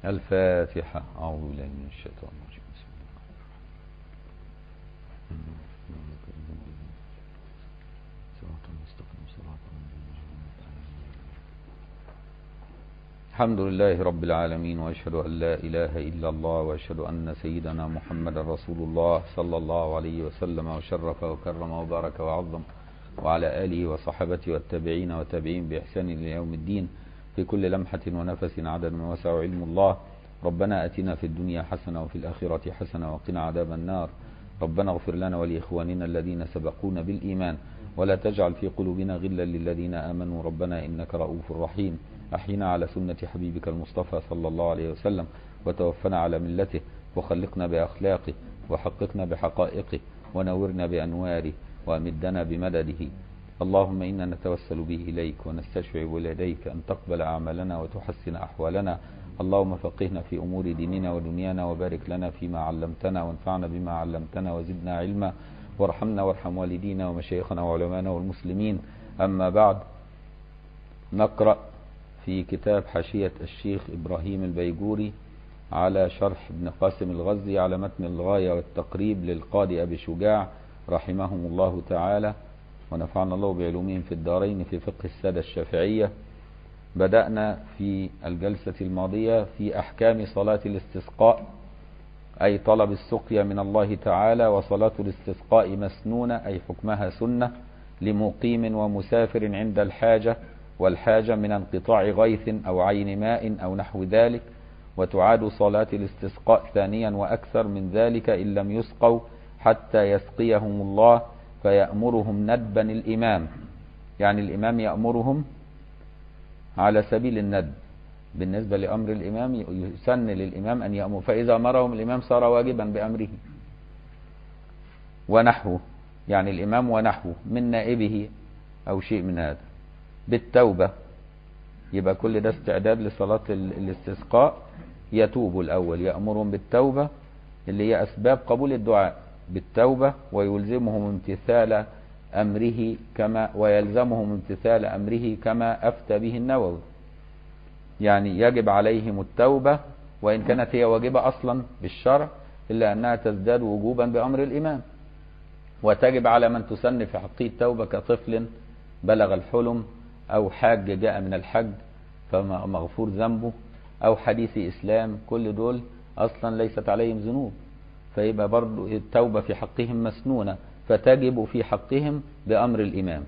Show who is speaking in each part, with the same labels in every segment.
Speaker 1: الفاتحة أعوذ بالله من الشيطان الرجيم بسم الله صراط المستقيم صراط الحمد لله رب العالمين وأشهد أن لا إله إلا الله وأشهد أن سيدنا محمد رسول الله صلى الله عليه وسلم وشرف وكرم وبارك وعظم وعلى آله وصحبته والتابعين والتابعين بإحسان إلى يوم الدين في كل لمحة ونفس عدد ما وسع علم الله ربنا أتنا في الدنيا حسنة وفي الآخرة حسنة وقنا عذاب النار ربنا اغفر لنا ولإخواننا الذين سبقونا بالإيمان ولا تجعل في قلوبنا غلا للذين آمنوا ربنا إنك رؤوف رحيم أحينا على سنة حبيبك المصطفى صلى الله عليه وسلم وتوفنا على ملته وخلقنا بأخلاقه وحققنا بحقائقه ونورنا بأنواره وأمدنا بمدده اللهم إنا نتوسل به إليك ونستشفع بيديك أن تقبل أعمالنا وتحسن أحوالنا اللهم فقهنا في أمور ديننا ودنيانا وبارك لنا فيما علمتنا وانفعنا بما علمتنا وزدنا علما وارحمنا وارحم والدينا ومشايخنا وعلمانا والمسلمين أما بعد نقرأ في كتاب حاشية الشيخ إبراهيم البيجوري على شرح ابن قاسم الغزي على متن الغاية والتقريب للقاضي أبي شجاع رحمهم الله تعالى ونفعنا الله بعلومهم في الدارين في فقه السادة الشافعية بدأنا في الجلسة الماضية في أحكام صلاة الاستسقاء أي طلب السقيا من الله تعالى وصلاة الاستسقاء مسنونة أي حكمها سنة لمقيم ومسافر عند الحاجة والحاجة من انقطاع غيث أو عين ماء أو نحو ذلك وتعاد صلاة الاستسقاء ثانيا وأكثر من ذلك إن لم يسقوا حتى يسقيهم الله فيأمرهم ندبا الإمام يعني الإمام يأمرهم على سبيل الندب بالنسبة لأمر الإمام يسن للإمام أن يأمر فإذا أمرهم الإمام صار واجبا بأمره ونحوه يعني الإمام ونحوه من نائبه أو شيء من هذا بالتوبة يبقى كل ده استعداد لصلاة الاستسقاء يتوب الأول يأمرهم بالتوبة اللي هي أسباب قبول الدعاء بالتوبة ويلزمهم امتثال أمره كما ويلزمهم امتثال أمره كما أفتى به النووي يعني يجب عليهم التوبة وإن كانت هي واجبة أصلا بالشرع إلا أنها تزداد وجوبا بأمر الإمام وتجب على من تسن في حقه التوبة كطفل بلغ الحلم أو حاج جاء من الحج فمغفور ذنبه أو حديث إسلام كل دول أصلا ليست عليهم ذنوب فيبقى برضو التوبة في حقهم مسنونة فتجب في حقهم بأمر الإمام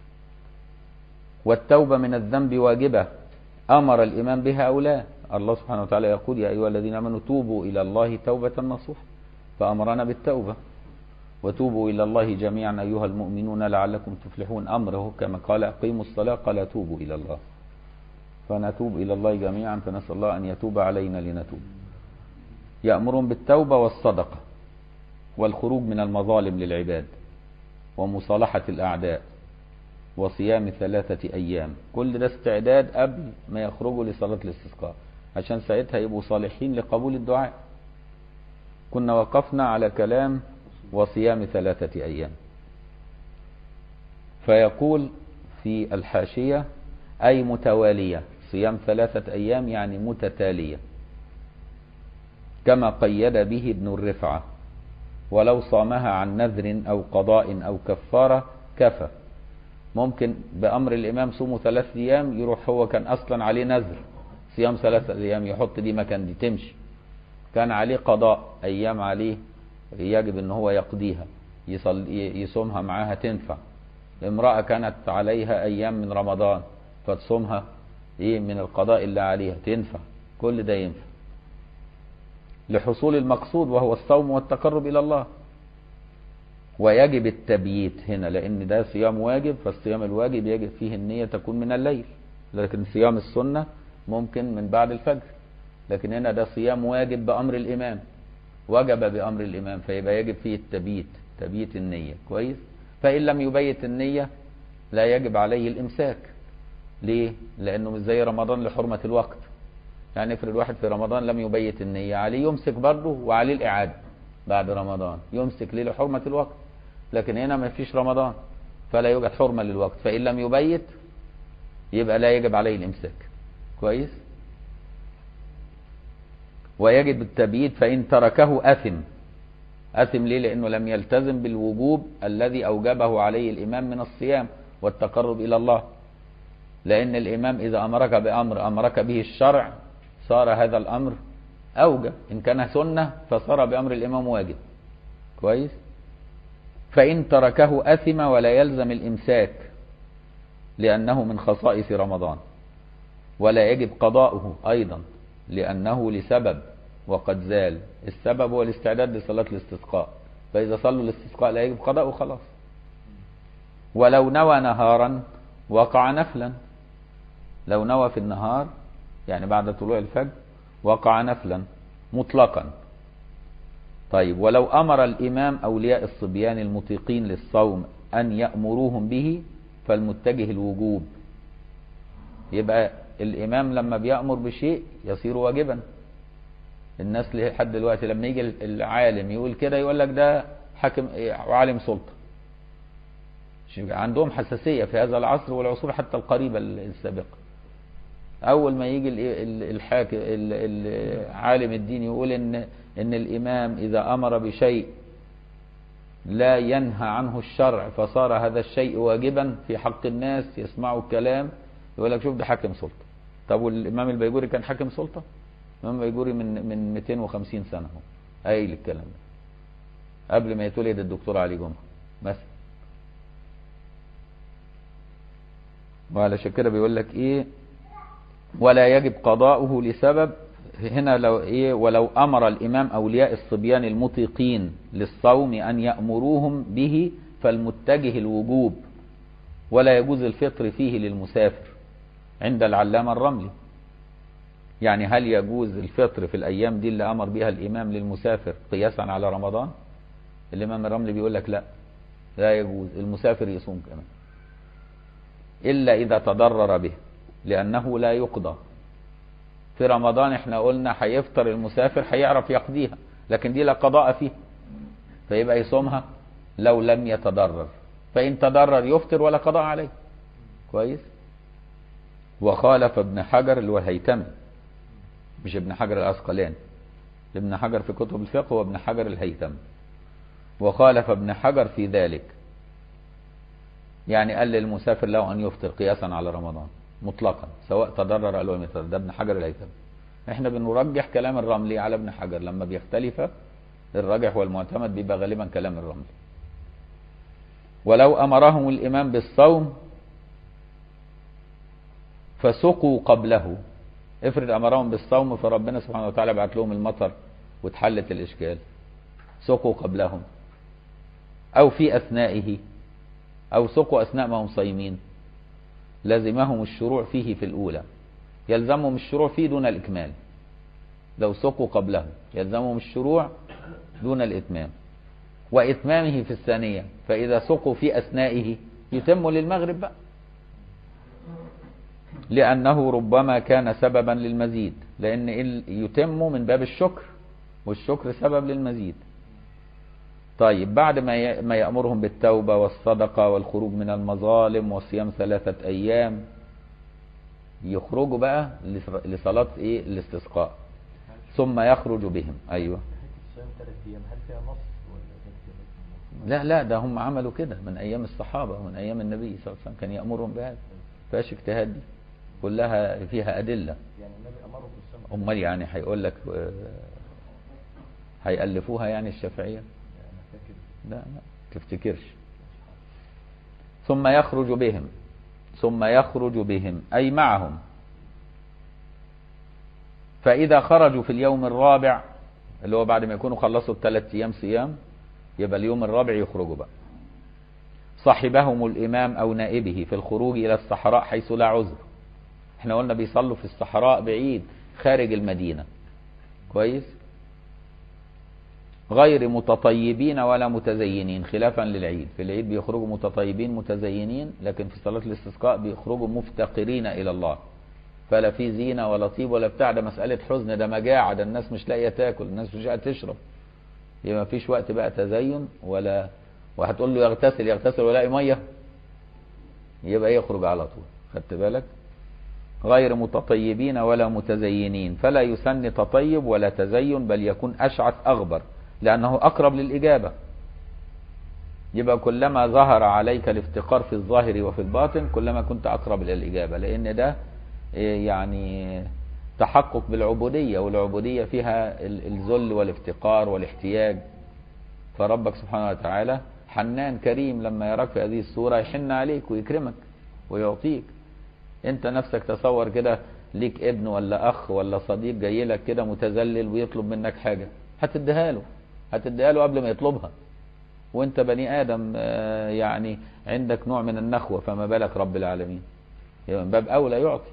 Speaker 1: والتوبة من الذنب واجبة أمر الإمام بها أو لا الله سبحانه وتعالى يقول يا أيها الذين آمنوا توبوا إلى الله توبة نصوحا فأمرنا بالتوبة وتوبوا إلى الله جميعا أيها المؤمنون لعلكم تفلحون أمره كما قال أقيموا الصلاة قال توبوا إلى الله فنتوب إلى الله جميعا فنسأل الله أن يتوب علينا لنتوب يأمرهم بالتوبة والصدقة والخروج من المظالم للعباد ومصالحة الأعداء وصيام ثلاثة أيام كل ده استعداد قبل ما يخرجوا لصلاة الاستسقاء عشان ساعتها يبقوا صالحين لقبول الدعاء كنا وقفنا على كلام وصيام ثلاثة أيام فيقول في الحاشية أي متوالية صيام ثلاثة أيام يعني متتالية كما قيد به ابن الرفعة ولو صامها عن نذر أو قضاء أو كفارة كفى ممكن بأمر الإمام صوموا ثلاث أيام يروح هو كان أصلا عليه نذر صيام ثلاثة أيام يحط دي مكان دي تمشي كان عليه قضاء أيام عليه يجب ان هو يقضيها يصلي يصومها معاها تنفع امرأة كانت عليها ايام من رمضان فتصومها ايه من القضاء اللي عليها تنفع كل ده ينفع لحصول المقصود وهو الصوم والتقرب الى الله ويجب التبييت هنا لان ده صيام واجب فالصيام الواجب يجب فيه النية تكون من الليل لكن صيام السنة ممكن من بعد الفجر لكن هنا ده صيام واجب بأمر الإمام وجب بأمر الإمام فيبقى يجب فيه التبييت تبييت النية كويس فإن لم يبيت النية لا يجب عليه الإمساك ليه؟ لأنه مش زي رمضان لحرمة الوقت يعني افرض واحد في رمضان لم يبيت النية عليه يمسك برضه وعليه الإعادة بعد رمضان يمسك ليه لحرمة الوقت لكن هنا ما فيش رمضان فلا يوجد حرمة للوقت فإن لم يبيت يبقى لا يجب عليه الإمساك كويس ويجب التبييت فإن تركه أثم أثم ليه لأنه لم يلتزم بالوجوب الذي أوجبه عليه الإمام من الصيام والتقرب إلى الله لأن الإمام إذا أمرك بأمر أمرك به الشرع صار هذا الأمر أوجب إن كان سنة فصار بأمر الإمام واجب كويس فإن تركه أثم ولا يلزم الإمساك لأنه من خصائص رمضان ولا يجب قضاؤه أيضا لأنه لسبب وقد زال السبب هو الاستعداد لصلاة الاستسقاء فإذا صلوا الاستسقاء لا يجب قضاؤه خلاص ولو نوى نهارا وقع نفلا لو نوى في النهار يعني بعد طلوع الفجر وقع نفلا مطلقا طيب ولو أمر الإمام أولياء الصبيان المطيقين للصوم أن يأمروهم به فالمتجه الوجوب يبقى الإمام لما بيأمر بشيء يصير واجبا الناس لحد دلوقتي لما يجي العالم يقول كده يقول لك ده حاكم عالم سلطة عندهم حساسية في هذا العصر والعصور حتى القريبة السابقة أول ما يجي الحاكم عالم الدين يقول إن إن الإمام إذا أمر بشيء لا ينهى عنه الشرع فصار هذا الشيء واجبا في حق الناس يسمعوا الكلام يقول لك شوف ده حاكم سلطة طب والإمام البيجوري كان حاكم سلطة الإمام البيجوري من من 250 سنة هو قايل الكلام ده قبل ما يتولد الدكتور علي جمعة مثلا وعلشان كده بيقول لك ايه ولا يجب قضاؤه لسبب هنا لو ايه ولو امر الامام اولياء الصبيان المطيقين للصوم ان يامروهم به فالمتجه الوجوب ولا يجوز الفطر فيه للمسافر عند العلامه الرملي يعني هل يجوز الفطر في الايام دي اللي امر بها الامام للمسافر قياسا على رمضان الامام الرملي بيقول لك لا لا يجوز المسافر يصوم كمان الا اذا تضرر به لانه لا يقضى في رمضان احنا قلنا هيفطر المسافر هيعرف يقضيها لكن دي لا قضاء فيها فيبقى يصومها لو لم يتضرر فإن تضرر يفطر ولا قضاء عليه كويس وخالف ابن حجر اللي هو الهيتمي مش ابن حجر العسقلاني ابن حجر في كتب الفقه وابن حجر الهيتمي وخالف ابن حجر في ذلك يعني قال للمسافر له أن يفطر قياسا على رمضان مطلقا سواء تضرر او لم يتضرر ده ابن حجر الهيثمي احنا بنرجح كلام الرملي على ابن حجر لما بيختلف الراجح والمعتمد بيبقى غالبا كلام الرملي ولو امرهم الامام بالصوم فسقوا قبله افرض امرهم بالصوم فربنا سبحانه وتعالى بعت لهم المطر واتحلت الاشكال سقوا قبلهم او في اثنائه او سقوا اثناء ما هم صايمين لزمهم الشروع فيه في الأولى يلزمهم الشروع فيه دون الإكمال لو سقوا قبله يلزمهم الشروع دون الإتمام وإتمامه في الثانية فإذا سقوا في أثنائه يتم للمغرب بقى لأنه ربما كان سببا للمزيد لأن يتم من باب الشكر والشكر سبب للمزيد طيب بعد ما ما يأمرهم بالتوبة والصدقة والخروج من المظالم وصيام ثلاثة أيام يخرجوا بقى لصلاة إيه الاستسقاء ثم يخرج بهم أيوة لا لا ده هم عملوا كده من أيام الصحابة ومن أيام النبي صلى الله عليه وسلم كان يأمرهم بهذا فاش اجتهاد دي كلها فيها أدلة
Speaker 2: يعني النبي أمرهم بالسمع
Speaker 1: أمال يعني هيقول لك هيألفوها يعني الشافعية لا لا تفتكرش ثم يخرج بهم ثم يخرج بهم أي معهم فإذا خرجوا في اليوم الرابع اللي هو بعد ما يكونوا خلصوا الثلاث أيام صيام يبقى اليوم الرابع يخرجوا بقى صاحبهم الإمام أو نائبه في الخروج إلى الصحراء حيث لا عذر احنا قلنا بيصلوا في الصحراء بعيد خارج المدينة كويس غير متطيبين ولا متزينين خلافا للعيد في العيد بيخرجوا متطيبين متزينين لكن في صلاة الاستسقاء بيخرجوا مفتقرين إلى الله فلا في زينة ولا طيب ولا بتاع ده مسألة حزن ده مجاعة ده الناس مش لاقية تاكل الناس مش لاقية تشرب يبقى مفيش وقت بقى تزين ولا وهتقول له يغتسل يغتسل ولا مية يبقى يخرج على طول خدت بالك غير متطيبين ولا متزينين فلا يسن تطيب ولا تزين بل يكون أشعث أغبر لأنه أقرب للإجابة يبقى كلما ظهر عليك الافتقار في الظاهر وفي الباطن كلما كنت أقرب إلى الإجابة لأن ده يعني تحقق بالعبودية والعبودية فيها الذل والافتقار والاحتياج فربك سبحانه وتعالى حنان كريم لما يراك في هذه الصورة يحن عليك ويكرمك ويعطيك انت نفسك تصور كده ليك ابن ولا اخ ولا صديق جاي لك كده متذلل ويطلب منك حاجة هتديها له هتديها له قبل ما يطلبها وانت بني ادم يعني عندك نوع من النخوة فما بالك رب العالمين يعني من باب اولى يعطي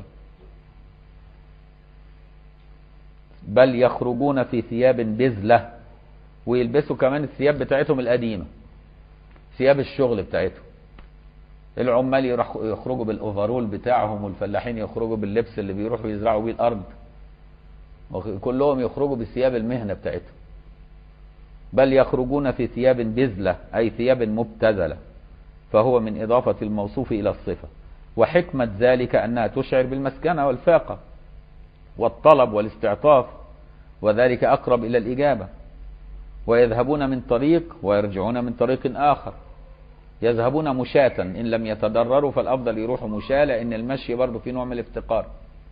Speaker 1: بل يخرجون في ثياب بذلة ويلبسوا كمان الثياب بتاعتهم القديمة ثياب الشغل بتاعتهم العمال يخرجوا بالاوفرول بتاعهم والفلاحين يخرجوا باللبس اللي بيروحوا يزرعوا بيه الارض كلهم يخرجوا بثياب المهنة بتاعتهم بل يخرجون في ثياب بذلة أي ثياب مبتذلة فهو من إضافة الموصوف إلى الصفة وحكمة ذلك أنها تشعر بالمسكنة والفاقة والطلب والاستعطاف وذلك أقرب إلى الإجابة ويذهبون من طريق ويرجعون من طريق آخر يذهبون مشاة إن لم يتضرروا فالأفضل يروحوا مشاة لأن المشي برضه في نوع من الافتقار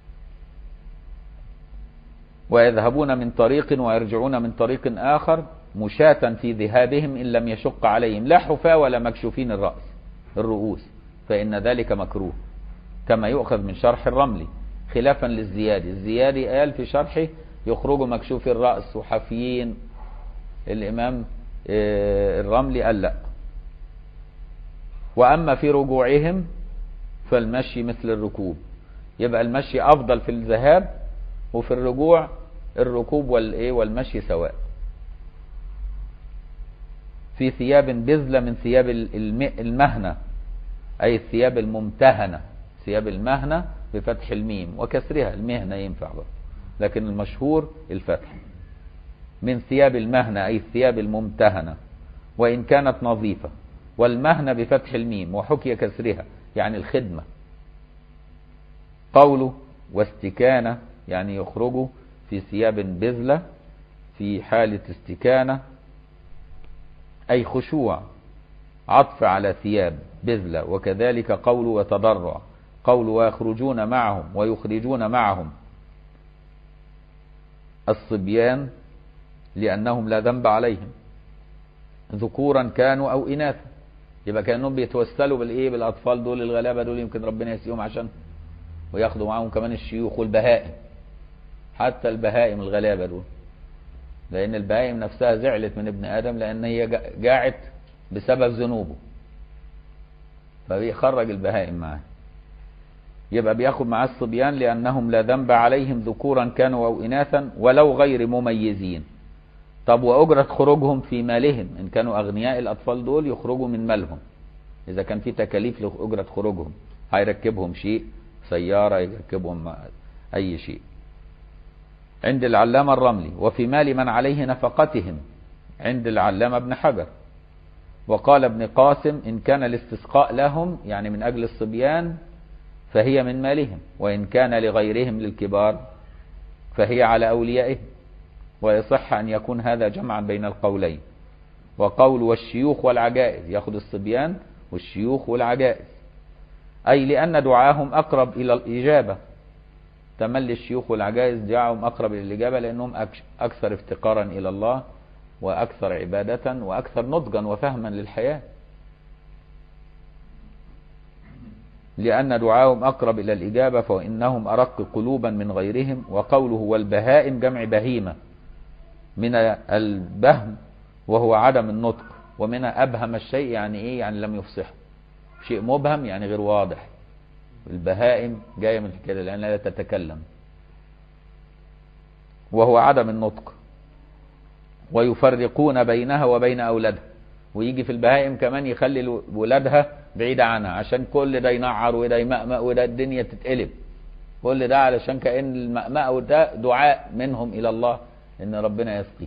Speaker 1: ويذهبون من طريق ويرجعون من طريق آخر مشاة في ذهابهم إن لم يشق عليهم لا حفاة ولا مكشوفين الرأس الرؤوس فإن ذلك مكروه كما يؤخذ من شرح الرملي خلافا للزيادي الزيادي قال في شرحه يخرجوا مكشوف الرأس وحافيين الإمام الرملي قال لا وأما في رجوعهم فالمشي مثل الركوب يبقى المشي أفضل في الذهاب وفي الرجوع الركوب والإيه والمشي سواء في ثياب بذلة من ثياب المهنة أي الثياب الممتهنة ثياب المهنة بفتح الميم وكسرها المهنة ينفع بقى. لكن المشهور الفتح من ثياب المهنة أي الثياب الممتهنة وإن كانت نظيفة والمهنة بفتح الميم وحكي كسرها يعني الخدمة قوله واستكانة يعني يخرجوا في ثياب بذلة في حالة استكانة أي خشوع عطف على ثياب بذلة وكذلك قول وتضرع قول ويخرجون معهم ويخرجون معهم الصبيان لأنهم لا ذنب عليهم ذكورا كانوا أو إناثا يبقى كأنهم بيتوسلوا بالإيه بالأطفال دول الغلابة دول يمكن ربنا يسيهم عشان وياخدوا معاهم كمان الشيوخ والبهائم حتى البهائم الغلابة دول لأن البهائم نفسها زعلت من ابن آدم لأن هي جاعت بسبب ذنوبه فبيخرج البهائم معاه يبقى بياخد معاه الصبيان لأنهم لا ذنب عليهم ذكورا كانوا أو إناثا ولو غير مميزين طب وأجرة خروجهم في مالهم إن كانوا أغنياء الأطفال دول يخرجوا من مالهم إذا كان في تكاليف لأجرة خروجهم هيركبهم شيء سيارة يركبهم أي شيء عند العلامة الرملي وفي مال من عليه نفقتهم عند العلامة ابن حجر وقال ابن قاسم إن كان الاستسقاء لهم يعني من أجل الصبيان فهي من مالهم وإن كان لغيرهم للكبار فهي على أوليائهم ويصح أن يكون هذا جمعا بين القولين وقول والشيوخ والعجائز يأخذ الصبيان والشيوخ والعجائز أي لأن دعاهم أقرب إلى الإجابة تملي الشيوخ والعجائز دعاهم أقرب إلى الإجابة لأنهم أكثر افتقارا إلى الله وأكثر عبادة وأكثر نضجا وفهما للحياة لأن دعاهم أقرب إلى الإجابة فإنهم أرق قلوبا من غيرهم وقوله والبهائم جمع بهيمة من البهم وهو عدم النطق ومن أبهم الشيء يعني إيه يعني لم يفصح شيء مبهم يعني غير واضح البهائم جاية من الحكاية لأنها لا تتكلم وهو عدم النطق ويفرقون بينها وبين أولادها ويجي في البهائم كمان يخلي ولادها بعيدة عنها عشان كل ده ينعر وده يمأمأ وده الدنيا تتقلب كل ده علشان كأن المأمأ وده دعاء منهم إلى الله إن ربنا يسقي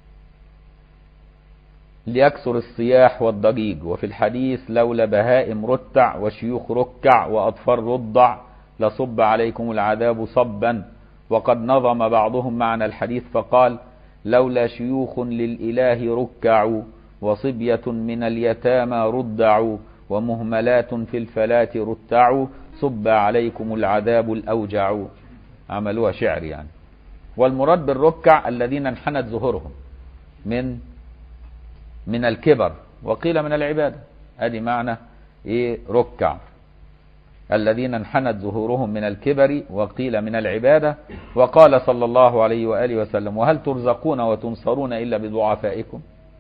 Speaker 1: ليكثر الصياح والضجيج وفي الحديث لولا بهائم رتع وشيوخ ركع وأطفال رضع لصب عليكم العذاب صبا وقد نظم بعضهم معنى الحديث فقال لولا شيوخ للإله ركعوا وصبية من اليتامى ردعوا ومهملات في الفلاة رتعوا صب عليكم العذاب الأوجع عملوها شعر يعني والمراد بالركع الذين انحنت ظهورهم من من الكبر وقيل من العبادة ادي معنى ايه ركع الذين انحنت ظهورهم من الكبر وقيل من العبادة وقال صلى الله عليه وآله وسلم وهل ترزقون وتنصرون إلا بضعفائكم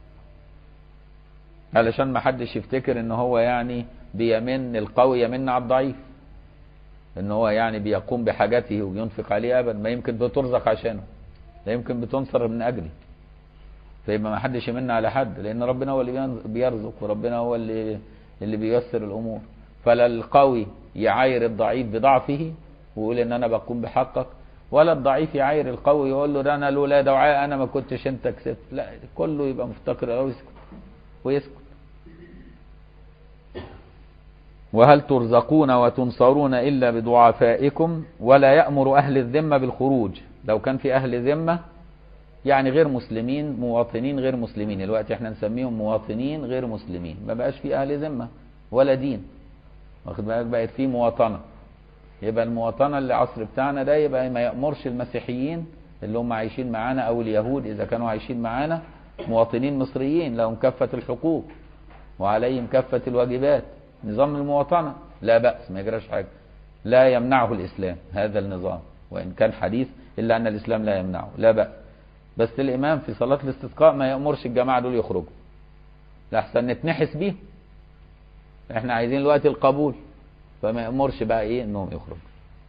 Speaker 1: علشان ما حدش يفتكر ان هو يعني بيمن القوي يمن على الضعيف ان هو يعني بيقوم بحاجته وينفق عليه ابدا ما يمكن بترزق عشانه لا يمكن بتنصر من اجله فيبقى ما حدش يمن على حد لان ربنا هو اللي بيرزق وربنا هو اللي اللي بييسر الامور فلا القوي يعاير الضعيف بضعفه ويقول ان انا بقوم بحقك ولا الضعيف يعاير القوي يقول له ده انا لولا دعاء انا ما كنتش انت كسبت لا كله يبقى مفتقر او يسكت ويسكت وهل ترزقون وتنصرون إلا بضعفائكم ولا يأمر أهل الذمة بالخروج لو كان في أهل ذمة يعني غير مسلمين مواطنين غير مسلمين الوقت احنا نسميهم مواطنين غير مسلمين ما بقاش في أهل ذمة ولا دين واخد بالك بقت في مواطنة يبقى المواطنة اللي العصر بتاعنا ده يبقى ما يأمرش المسيحيين اللي هم عايشين معانا أو اليهود إذا كانوا عايشين معانا مواطنين مصريين لهم كافة الحقوق وعليهم كافة الواجبات نظام المواطنة لا بأس ما يجراش حاجة لا يمنعه الإسلام هذا النظام وإن كان حديث إلا أن الإسلام لا يمنعه لا بأس بس الإمام في صلاة الاستسقاء ما يأمرش الجماعة دول يخرجوا لحسن نتنحس بيه احنا عايزين الوقت القبول فما يأمرش بقى ايه انهم يخرجوا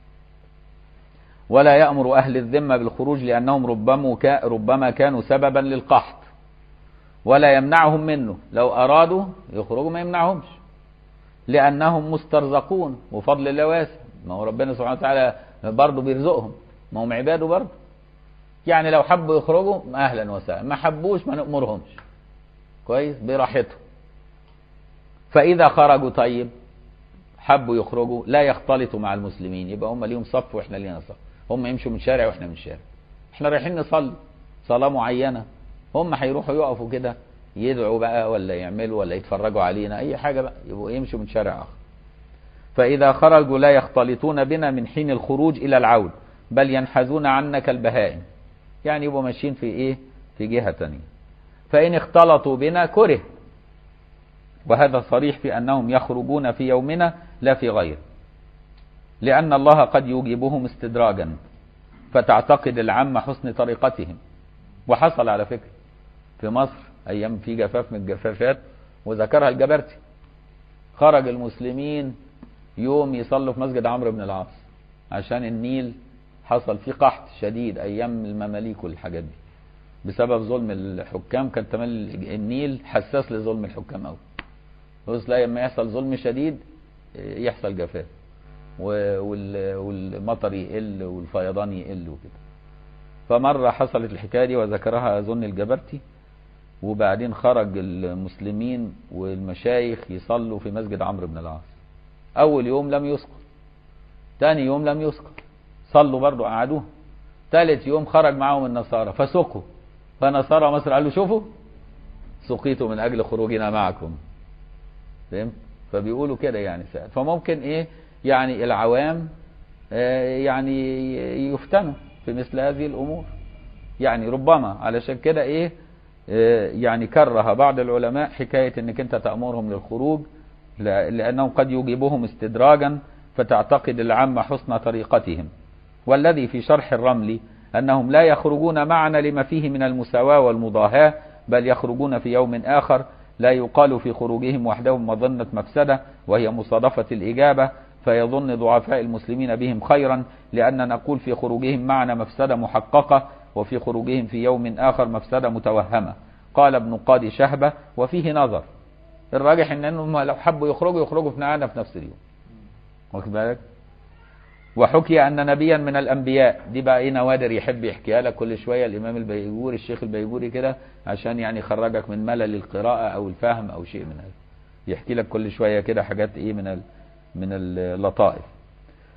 Speaker 1: ولا يأمر أهل الذمة بالخروج لأنهم ربما كا ربما كانوا سببا للقحط ولا يمنعهم منه لو أرادوا يخرجوا ما يمنعهمش لأنهم مسترزقون وفضل الله واسع ما هو ربنا سبحانه وتعالى برضه بيرزقهم ما هم عباده برضه يعني لو حبوا يخرجوا أهلا وسهلا ما حبوش ما نأمرهمش كويس براحتهم فإذا خرجوا طيب حبوا يخرجوا لا يختلطوا مع المسلمين يبقى هم ليهم صف واحنا لينا صف هم يمشوا من شارع واحنا من شارع احنا رايحين نصلي صلاة معينة هم هيروحوا يقفوا كده يدعوا بقى ولا يعملوا ولا يتفرجوا علينا اي حاجة بقى يبقوا يمشوا من شارع اخر فإذا خرجوا لا يختلطون بنا من حين الخروج إلى العود بل ينحازون عنا كالبهائم يعني يبقوا ماشيين في ايه في جهة تانية فإن اختلطوا بنا كره وهذا صريح في أنهم يخرجون في يومنا لا في غيره لأن الله قد يجيبهم استدراجا فتعتقد العامة حسن طريقتهم وحصل على فكرة في مصر أيام في جفاف من الجفافات وذكرها الجبرتي خرج المسلمين يوم يصلوا في مسجد عمرو بن العاص عشان النيل حصل فيه قحط شديد أيام المماليك والحاجات دي بسبب ظلم الحكام كان تملي النيل حساس لظلم الحكام قوي بص لا لما يحصل ظلم شديد يحصل جفاف والمطر يقل والفيضان يقل وكده فمرة حصلت الحكاية دي وذكرها أظن الجبرتي وبعدين خرج المسلمين والمشايخ يصلوا في مسجد عمرو بن العاص أول يوم لم يسقط تاني يوم لم يسقط صلوا برضو قعدوه ثالث يوم خرج معهم النصارى فسقوا فنصارى مصر قالوا شوفوا سقيتوا من أجل خروجنا معكم فهمت فبيقولوا كده يعني ساعات فممكن ايه يعني العوام آه يعني يفتنوا في مثل هذه الامور يعني ربما علشان كده ايه آه يعني كره بعض العلماء حكاية انك انت تأمرهم للخروج لانهم قد يجيبهم استدراجا فتعتقد العامة حسن طريقتهم والذي في شرح الرمل انهم لا يخرجون معنا لما فيه من المساواة والمضاهاة بل يخرجون في يوم اخر لا يقال في خروجهم وحدهم مظنة مفسدة وهي مصادفة الإجابة فيظن ضعفاء المسلمين بهم خيرا لأن نقول في خروجهم معنا مفسدة محققة وفي خروجهم في يوم آخر مفسدة متوهمة قال ابن قاضي شهبة وفيه نظر الراجح ان انهم لو حبوا يخرجوا يخرجوا في معانا في نفس اليوم واخد بالك وحكي أن نبيا من الأنبياء دي بقى ايه نوادر يحب يحكيها لك كل شوية الإمام البيجوري الشيخ البيجوري كده عشان يعني يخرجك من ملل القراءة أو الفهم أو شيء من هذا يحكي لك كل شوية كده حاجات ايه من ال من اللطائف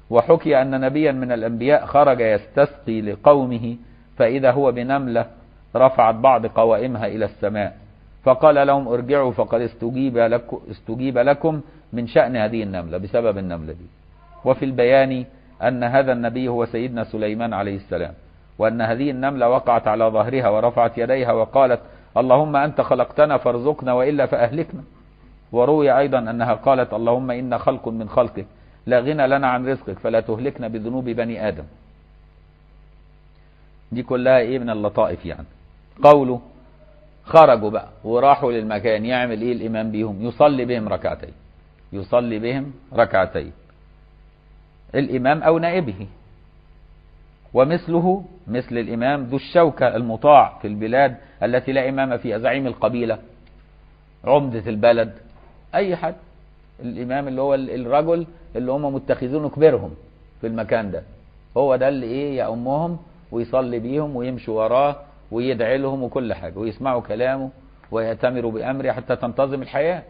Speaker 1: وحكي أن نبيا من الأنبياء خرج يستسقي لقومه فإذا هو بنملة رفعت بعض قوائمها إلى السماء فقال لهم ارجعوا فقد استجيب لكم, استجيب لكم من شأن هذه النملة بسبب النملة دي وفي البيان أن هذا النبي هو سيدنا سليمان عليه السلام وأن هذه النملة وقعت على ظهرها ورفعت يديها وقالت اللهم أنت خلقتنا فارزقنا وإلا فأهلكنا وروي أيضا أنها قالت اللهم إن خلق من خلقك لا غنى لنا عن رزقك فلا تهلكنا بذنوب بني آدم دي كلها إيه من اللطائف يعني قوله خرجوا بقى وراحوا للمكان يعمل إيه الإمام بيهم يصلي بهم ركعتين يصلي بهم ركعتين الإمام أو نائبه ومثله مثل الإمام ذو الشوكة المطاع في البلاد التي لا إمام فيها زعيم القبيلة عمدة البلد أي حد الإمام اللي هو الرجل اللي هم متخذونه كبيرهم في المكان ده هو ده اللي إيه يأمهم ويصلي بيهم ويمشوا وراه ويدعي لهم وكل حاجة ويسمعوا كلامه ويأتمروا بأمره حتى تنتظم الحياة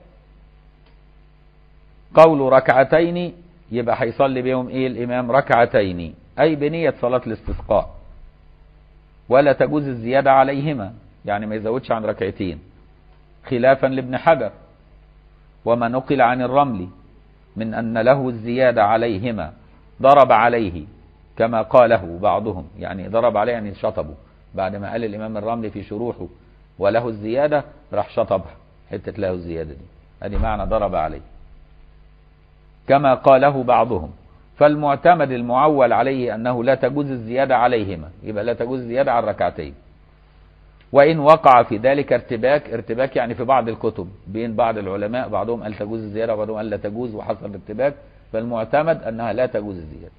Speaker 1: قول ركعتين يبقى هيصلي بيهم ايه الامام ركعتين اي بنية صلاة الاستسقاء ولا تجوز الزيادة عليهما يعني ما يزودش عن ركعتين خلافا لابن حجر وما نقل عن الرمل من ان له الزيادة عليهما ضرب عليه كما قاله بعضهم يعني ضرب عليه يعني شطبه بعد ما قال الامام الرملي في شروحه وله الزيادة راح شطبها حتة له الزيادة دي ادي معنى ضرب عليه كما قاله بعضهم فالمعتمد المعول عليه أنه لا تجوز الزيادة عليهما يبقى لا تجوز الزيادة على الركعتين وإن وقع في ذلك ارتباك ارتباك يعني في بعض الكتب بين بعض العلماء بعضهم قال تجوز الزيادة وبعضهم قال لا تجوز وحصل ارتباك فالمعتمد أنها لا تجوز الزيادة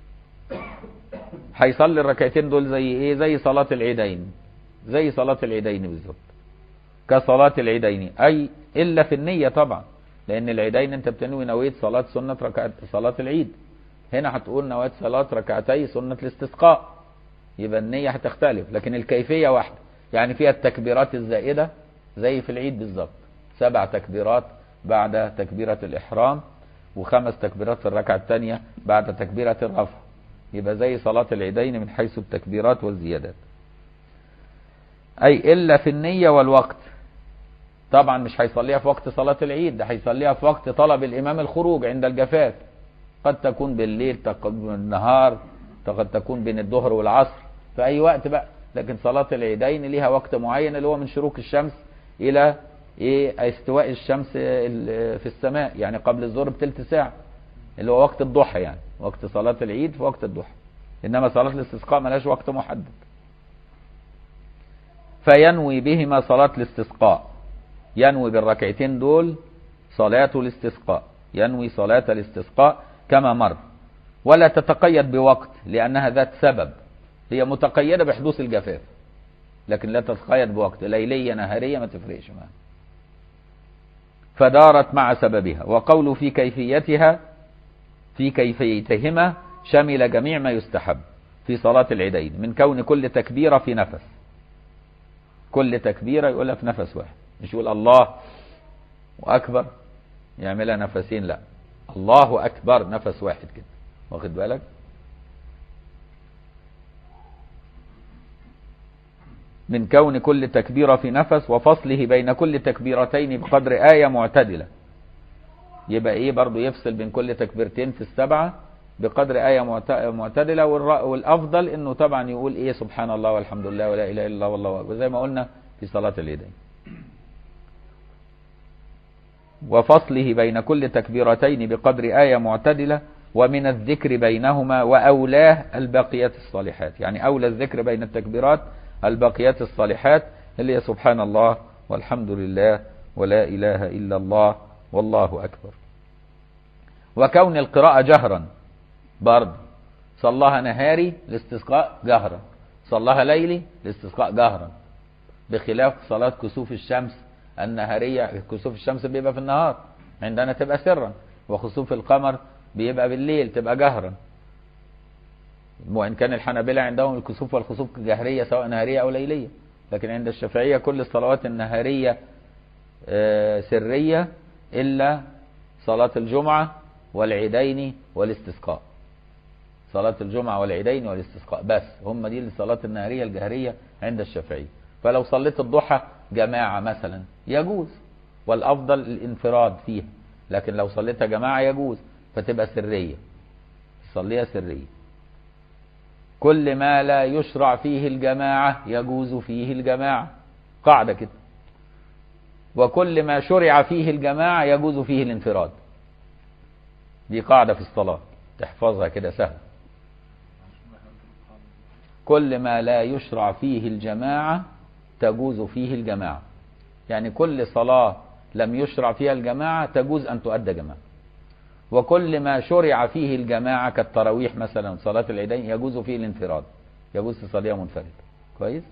Speaker 1: هيصلي الركعتين دول زي ايه زي صلاة العيدين زي صلاة العيدين بالظبط كصلاة العيدين أي إلا في النية طبعا لان العيدين انت بتنوي نويت صلاة سنة ركعت صلاة العيد هنا هتقول نويت صلاة ركعتي سنة الاستسقاء يبقى النية هتختلف لكن الكيفية واحدة يعني فيها التكبيرات الزائدة زي في العيد بالظبط سبع تكبيرات بعد تكبيرة الإحرام وخمس تكبيرات في الركعة الثانية بعد تكبيرة الرفع يبقى زي صلاة العيدين من حيث التكبيرات والزيادات أي إلا في النية والوقت طبعا مش هيصليها في وقت صلاة العيد ده هيصليها في وقت طلب الإمام الخروج عند الجفاف قد تكون بالليل قد بالنهار قد تكون بين الظهر والعصر في أي وقت بقى لكن صلاة العيدين ليها وقت معين اللي هو من شروق الشمس إلى إيه استواء الشمس في السماء يعني قبل الظهر بثلث ساعة اللي هو وقت الضحى يعني وقت صلاة العيد في وقت الضحى إنما صلاة الاستسقاء ملهاش وقت محدد فينوي بهما صلاة الاستسقاء ينوي بالركعتين دول صلاة الاستسقاء ينوي صلاة الاستسقاء كما مر ولا تتقيد بوقت لأنها ذات سبب هي متقيدة بحدوث الجفاف لكن لا تتقيد بوقت ليلية نهارية ما تفرقش معها فدارت مع سببها وقول في كيفيتها في كيفيتهما شمل جميع ما يستحب في صلاة العيدين من كون كل تكبيرة في نفس كل تكبيرة يقولها في نفس واحد مش يقول الله وأكبر يعملها نفسين لا الله أكبر نفس واحد كده واخد بالك من كون كل تكبيرة في نفس وفصله بين كل تكبيرتين بقدر آية معتدلة يبقى ايه برضو يفصل بين كل تكبيرتين في السبعة بقدر آية معتدلة والأفضل انه طبعا يقول ايه سبحان الله والحمد لله ولا إله إلا الله والله أكبر زي ما قلنا في صلاة اليدين وفصله بين كل تكبيرتين بقدر آية معتدلة ومن الذكر بينهما وأولاه الباقيات الصالحات يعني أولى الذكر بين التكبيرات الباقيات الصالحات اللي هي سبحان الله والحمد لله ولا إله إلا الله والله أكبر وكون القراءة جهرا برضه صلاها نهاري الاستسقاء جهرا صلاها ليلي الاستسقاء جهرا بخلاف صلاة كسوف الشمس النهارية كسوف الشمس بيبقى في النهار عندنا تبقى سرا وخسوف القمر بيبقى بالليل تبقى جهرا وإن كان الحنابلة عندهم الكسوف والخسوف جهرية سواء نهارية أو ليلية لكن عند الشافعية كل الصلوات النهارية سرية إلا صلاة الجمعة والعيدين والاستسقاء صلاة الجمعة والعيدين والاستسقاء بس هم دي الصلاة النهارية الجهرية عند الشافعي فلو صليت الضحى جماعة مثلا يجوز والأفضل الانفراد فيها لكن لو صليتها جماعة يجوز فتبقى سرية صليها سرية كل ما لا يشرع فيه الجماعة يجوز فيه الجماعة قاعدة كده وكل ما شرع فيه الجماعة يجوز فيه الانفراد دي قاعدة في الصلاة تحفظها كده سهل كل ما لا يشرع فيه الجماعة تجوز فيه الجماعة يعني كل صلاة لم يشرع فيها الجماعة تجوز أن تؤدى جماعة وكل ما شرع فيه الجماعة كالتراويح مثلا صلاة العيدين يجوز فيه الانفراد يجوز تصليها منفرد كويس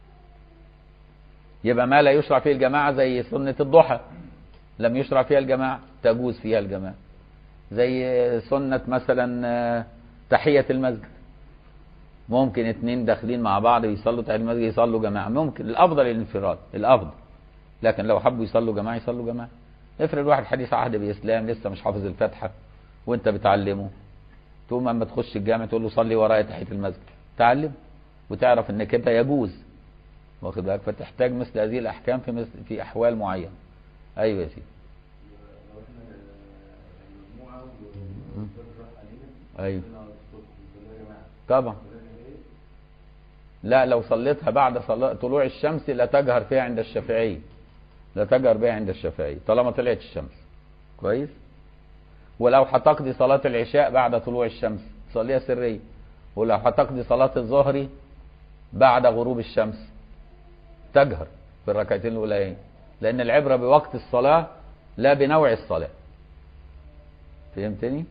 Speaker 1: يبقى ما لا يشرع فيه الجماعة زي سنة الضحى لم يشرع فيها الجماعة تجوز فيها الجماعة زي سنة مثلا تحية المسجد ممكن اتنين داخلين مع بعض يصلوا تحية المسجد يصلوا جماعة ممكن الأفضل الانفراد الأفضل لكن لو حبوا يصلوا جماعة يصلوا جماعة افرض واحد حديث عهد بإسلام لسه مش حافظ الفاتحة وانت بتعلمه تقوم اما تخش الجامع تقول له صلي ورايا تحية المسجد تعلم وتعرف ان كده يجوز واخد بالك فتحتاج مثل هذه الاحكام في مثل في احوال معينه ايوه يا سيدي
Speaker 2: لو احنا مجموعة
Speaker 1: مم.
Speaker 2: وراح علينا
Speaker 1: ايوه
Speaker 2: قلنا الصبح نصلي يا جماعة
Speaker 1: طبعا
Speaker 2: صلينا ايه؟
Speaker 1: لا لو صليتها بعد صلاة طلوع الشمس لا تجهر فيها عند الشافعي لا تجهر بها عند الشافعي طالما طلعت الشمس كويس ولو هتقضي صلاة العشاء بعد طلوع الشمس صليها سرية ولو هتقضي صلاة الظهر بعد غروب الشمس تجهر في الركعتين الأولين لأن العبرة بوقت الصلاة لا بنوع الصلاة فهمتني؟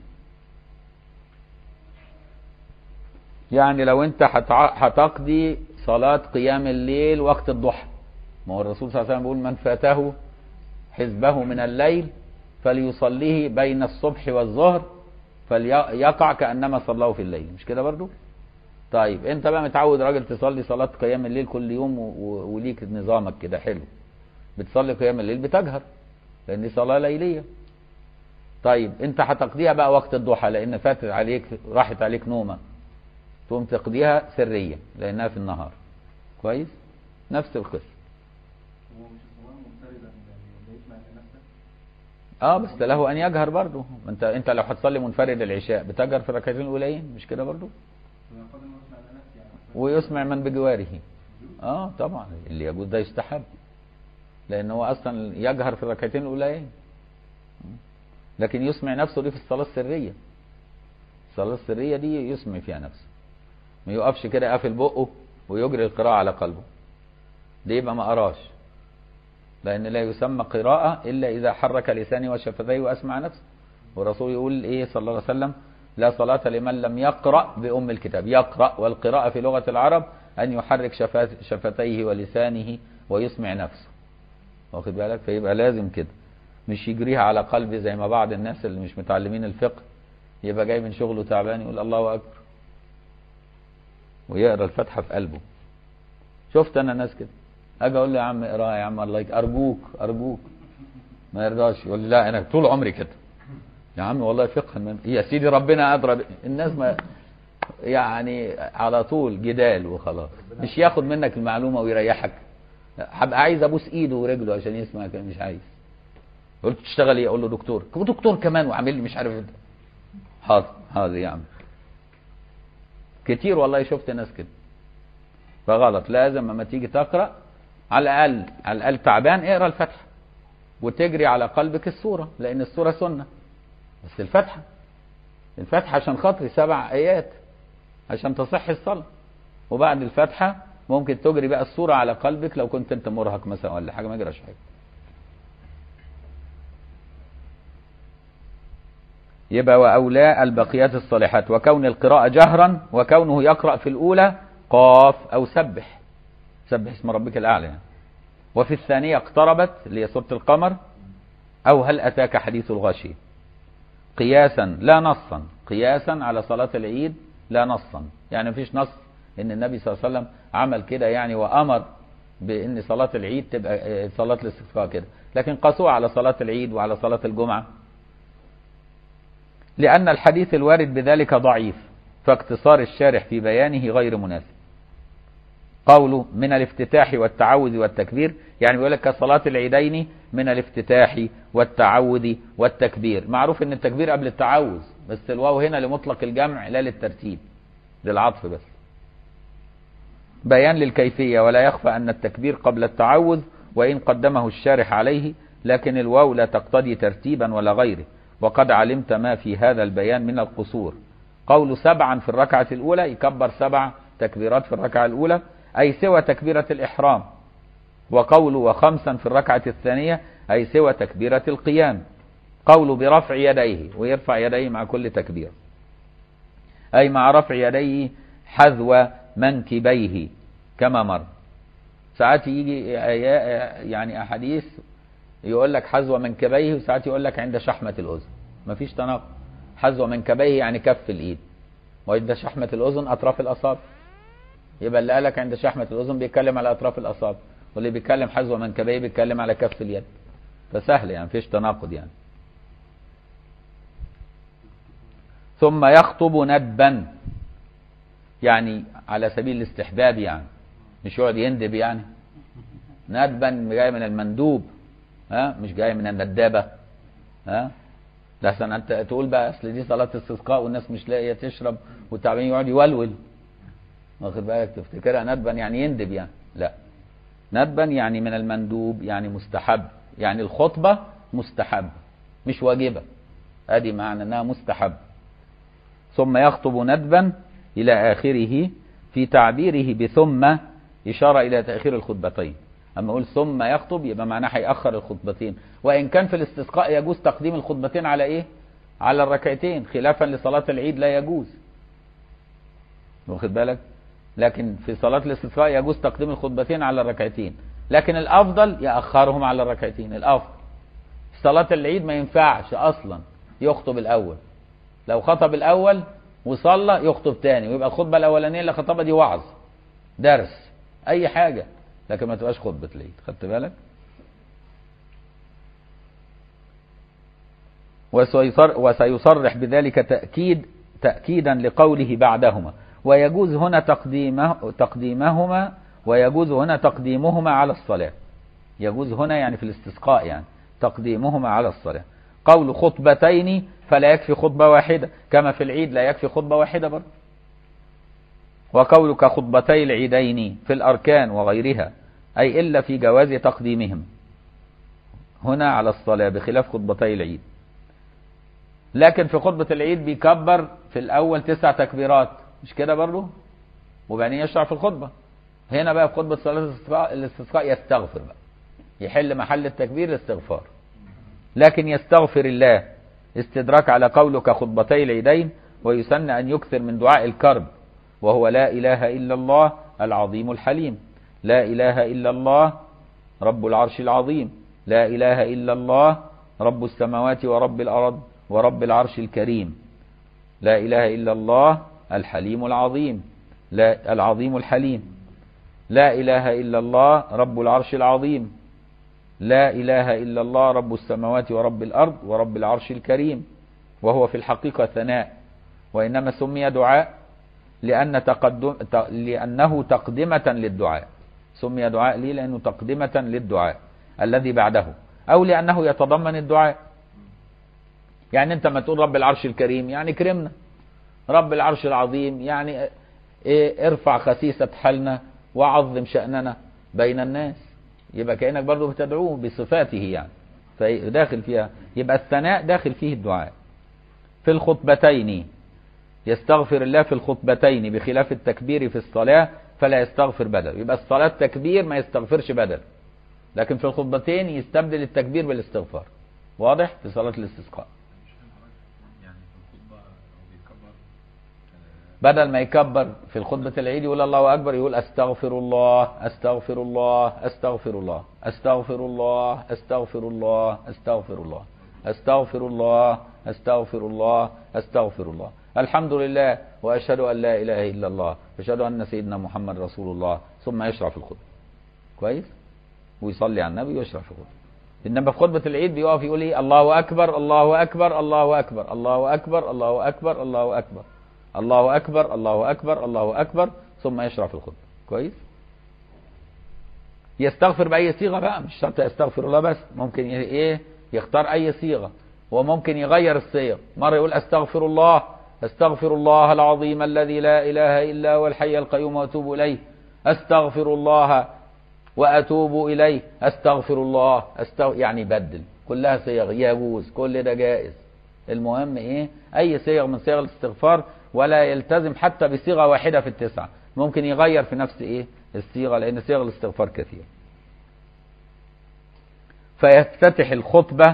Speaker 1: يعني لو انت هتع- هتقضي صلاة قيام الليل وقت الضحى ما هو الرسول صلى الله عليه وسلم بيقول من فاته حزبه من الليل فليصليه بين الصبح والظهر فليقع كأنما صلاه في الليل مش كده برضو طيب انت بقى متعود راجل تصلي صلاة قيام الليل كل يوم و- و- وليك نظامك كده حلو بتصلي قيام الليل بتجهر لان دي صلاة ليلية طيب انت هتقضيها بقى وقت الضحى لان فاتت عليك راحت عليك نومه تقوم تقضيها سرية لأنها في النهار كويس نفس القصة
Speaker 2: هو مش الصلاة منفردة يعني بقيت مع نفسك
Speaker 1: اه بس له ان يجهر برضه ما انت انت لو هتصلي منفرد العشاء بتجهر في الركعتين الاولين مش كده برضه
Speaker 2: أنا فاضل ما أسمع على نفسي يعني
Speaker 1: ويسمع من بجواره اه طبعا اللي يجوز ده يستحب لان هو اصلا يجهر في الركعتين الاولين لكن يسمع نفسه دي في الصلاه السريه الصلاه السريه دي يسمع فيها نفسه ما يقفش كده قافل بقه ويجري القراءه على قلبه ده يبقى ما قراش لان لا يسمى قراءه الا اذا حرك لسانه وشفتيه واسمع نفسه والرسول يقول ايه صلى الله عليه وسلم لا صلاة لمن لم يقرأ بأم الكتاب يقرأ والقراءة في لغة العرب أن يحرك شفات شفتيه ولسانه ويسمع نفسه واخد بالك فيبقى لازم كده مش يجريها على قلبي زي ما بعض الناس اللي مش متعلمين الفقه يبقى جاي من شغله تعبان يقول الله أكبر ويقرأ الفاتحة في قلبه شفت أنا ناس كده أجي أقول له يا عم اقراها يا عم الله يك أرجوك أرجوك ما يرضاش يقول لي لا أنا طول عمري كده يا عم والله فقه من... يا سيدي ربنا أدرى ب... الناس ما يعني على طول جدال وخلاص مش ياخد منك المعلومة ويريحك هبقى عايز ابوس ايده ورجله عشان يسمع كلام مش عايز قلت تشتغل ايه اقول له دكتور دكتور كمان وعامل لي مش عارف إيه. حاضر حاضر يا عم كتير والله شفت ناس كده فغلط لازم لما تيجي تقرا على الاقل على الاقل تعبان اقرا الفاتحه وتجري على قلبك السوره لان السوره سنه بس الفاتحه الفاتحه عشان خاطري سبع ايات عشان تصح الصلاه وبعد الفاتحه ممكن تجري بقى الصوره على قلبك لو كنت انت مرهق مثلا ولا حاجه ما يجراش حاجه يبقى وأولى البقيات الصالحات وكون القراءة جهرا وكونه يقرأ في الأولى قاف أو سبح سبح اسم ربك الأعلى يعني. وفي الثانية اقتربت اللي هي سورة القمر أو هل أتاك حديث الغاشية قياسا لا نصا قياسا على صلاة العيد لا نصا يعني مفيش نص ان النبي صلى الله عليه وسلم عمل كده يعني وامر بان صلاة العيد تبقى آه، صلاة الاستسقاء كده لكن قاسوها على صلاة العيد وعلى صلاة الجمعة لأن الحديث الوارد بذلك ضعيف فاقتصار الشارح في بيانه غير مناسب قوله من الافتتاح والتعوذ والتكبير يعني بيقول لك كصلاة العيدين من الافتتاح والتعوذ والتكبير معروف ان التكبير قبل التعوذ بس الواو هنا لمطلق الجمع لا للترتيب للعطف بس بيان للكيفية ولا يخفى أن التكبير قبل التعوذ وإن قدمه الشارح عليه لكن الواو لا تقتضي ترتيبا ولا غيره وقد علمت ما في هذا البيان من القصور قول سبعا في الركعة الأولى يكبر سبع تكبيرات في الركعة الأولى أي سوى تكبيرة الإحرام وقول وخمسا في الركعة الثانية أي سوى تكبيرة القيام قول برفع يديه ويرفع يديه مع كل تكبير أي مع رفع يديه حذو منكبيه كما مر ساعات يجي يعني أحاديث يقول لك حذو منكبيه وساعات يقول لك عند شحمة الأذن مفيش تناقض حذو منكبيه يعني كف الإيد وعند شحمة الأذن أطراف الأصابع يبقى اللي قالك عند شحمة الأذن بيتكلم على أطراف الأصابع واللي بيتكلم حذو منكبيه بيتكلم على كف اليد فسهل يعني مفيش تناقض يعني ثم يخطب ندبا يعني على سبيل الاستحباب يعني مش يقعد يندب يعني ندبا جاي من المندوب ها مش جاي من الندابه ها لحسن انت تقول بقى اصل دي صلاه استسقاء والناس مش لاقيه تشرب والتعبان يقعد يولول واخد بالك تفتكرها ندبا يعني يندب يعني لا ندبا يعني من المندوب يعني مستحب يعني الخطبه مستحب مش واجبه ادي معنى انها مستحب ثم يخطب ندبا إلى آخره في تعبيره بثم إشارة إلى تأخير الخطبتين أما أقول ثم يخطب يبقى معناه هيأخر الخطبتين وإن كان في الاستسقاء يجوز تقديم الخطبتين على إيه؟ على الركعتين خلافا لصلاة العيد لا يجوز واخد بالك؟ لكن في صلاة الاستسقاء يجوز تقديم الخطبتين على الركعتين لكن الأفضل يأخرهم على الركعتين الأفضل في صلاة العيد ما ينفعش أصلا يخطب الأول لو خطب الأول وصلى يخطب تاني ويبقى الخطبة الأولانية اللي خطبها دي وعظ درس أي حاجة لكن ما تبقاش خطبة العيد خدت بالك وسيصر وسيصرح بذلك تأكيد تأكيدا لقوله بعدهما ويجوز هنا تقديمه تقديمهما ويجوز هنا تقديمهما على الصلاة يجوز هنا يعني في الاستسقاء يعني تقديمهما على الصلاة قول خطبتين فلا يكفي خطبة واحدة كما في العيد لا يكفي خطبة واحدة برضه وقولك خطبتي العيدين في الأركان وغيرها أي إلا في جواز تقديمهم هنا على الصلاة بخلاف خطبتي العيد لكن في خطبة العيد بيكبر في الأول تسع تكبيرات مش كده برضه وبعدين يشرع في الخطبة هنا بقى في خطبة صلاة الاستسقاء, الاستسقاء يستغفر بقى يحل محل التكبير الاستغفار لكن يستغفر الله استدراك على قولك خطبتي العيدين ويسن أن يكثر من دعاء الكرب وهو لا إله إلا الله العظيم الحليم لا إله إلا الله رب العرش العظيم لا إله إلا الله رب السماوات ورب الأرض ورب العرش الكريم لا إله إلا الله الحليم العظيم لا العظيم الحليم لا إله إلا الله رب العرش العظيم لا إله إلا الله رب السماوات ورب الأرض ورب العرش الكريم وهو في الحقيقة ثناء وإنما سمي دعاء لأن تقدم لأنه تقدمة للدعاء سمي دعاء ليه لأنه تقدمة للدعاء الذي بعده أو لأنه يتضمن الدعاء يعني أنت ما تقول رب العرش الكريم يعني كرمنا رب العرش العظيم يعني إيه ارفع خسيسة حالنا وعظم شأننا بين الناس يبقى كأنك برضه بتدعوه بصفاته يعني فداخل فيها يبقى الثناء داخل فيه الدعاء في الخطبتين يستغفر الله في الخطبتين بخلاف التكبير في الصلاة فلا يستغفر بدل يبقى الصلاة تكبير ما يستغفرش بدل لكن في الخطبتين يستبدل التكبير بالاستغفار واضح في صلاة الاستسقاء
Speaker 2: يعني في الخطبة هو بيكبر
Speaker 1: بدل ما يكبر في الخطبة العيد يقول الله أكبر يقول أستغفر الله أستغفر الله أستغفر الله أستغفر الله أستغفر الله أستغفر الله أستغفر الله أستغفر الله أستغفر الله الحمد لله وأشهد أن لا إله إلا الله أشهد أن سيدنا محمد رسول الله ثم يشرع في الخطبة كويس ويصلي على النبي ويشرع في الخطبة إنما في خطبة العيد بيقف يقول إيه الله أكبر الله أكبر الله أكبر الله أكبر الله أكبر الله أكبر الله أكبر الله أكبر الله أكبر ثم يشرع في الخطبة كويس يستغفر بأي صيغة بقى مش شرط يستغفر الله بس ممكن ي- إيه يختار أي صيغة وممكن يغير الصيغ مرة يقول أستغفر الله أستغفر الله العظيم الذي لا إله إلا هو الحي القيوم وأتوب إليه أستغفر الله وأتوب إليه أستغفر الله أستغ... يعني بدل كلها صيغ يجوز كل ده جائز المهم إيه أي صيغ من صيغ الاستغفار ولا يلتزم حتى بصيغة واحدة في التسعة ممكن يغير في نفس إيه الصيغة لأن صيغ الاستغفار كثير فيفتتح الخطبة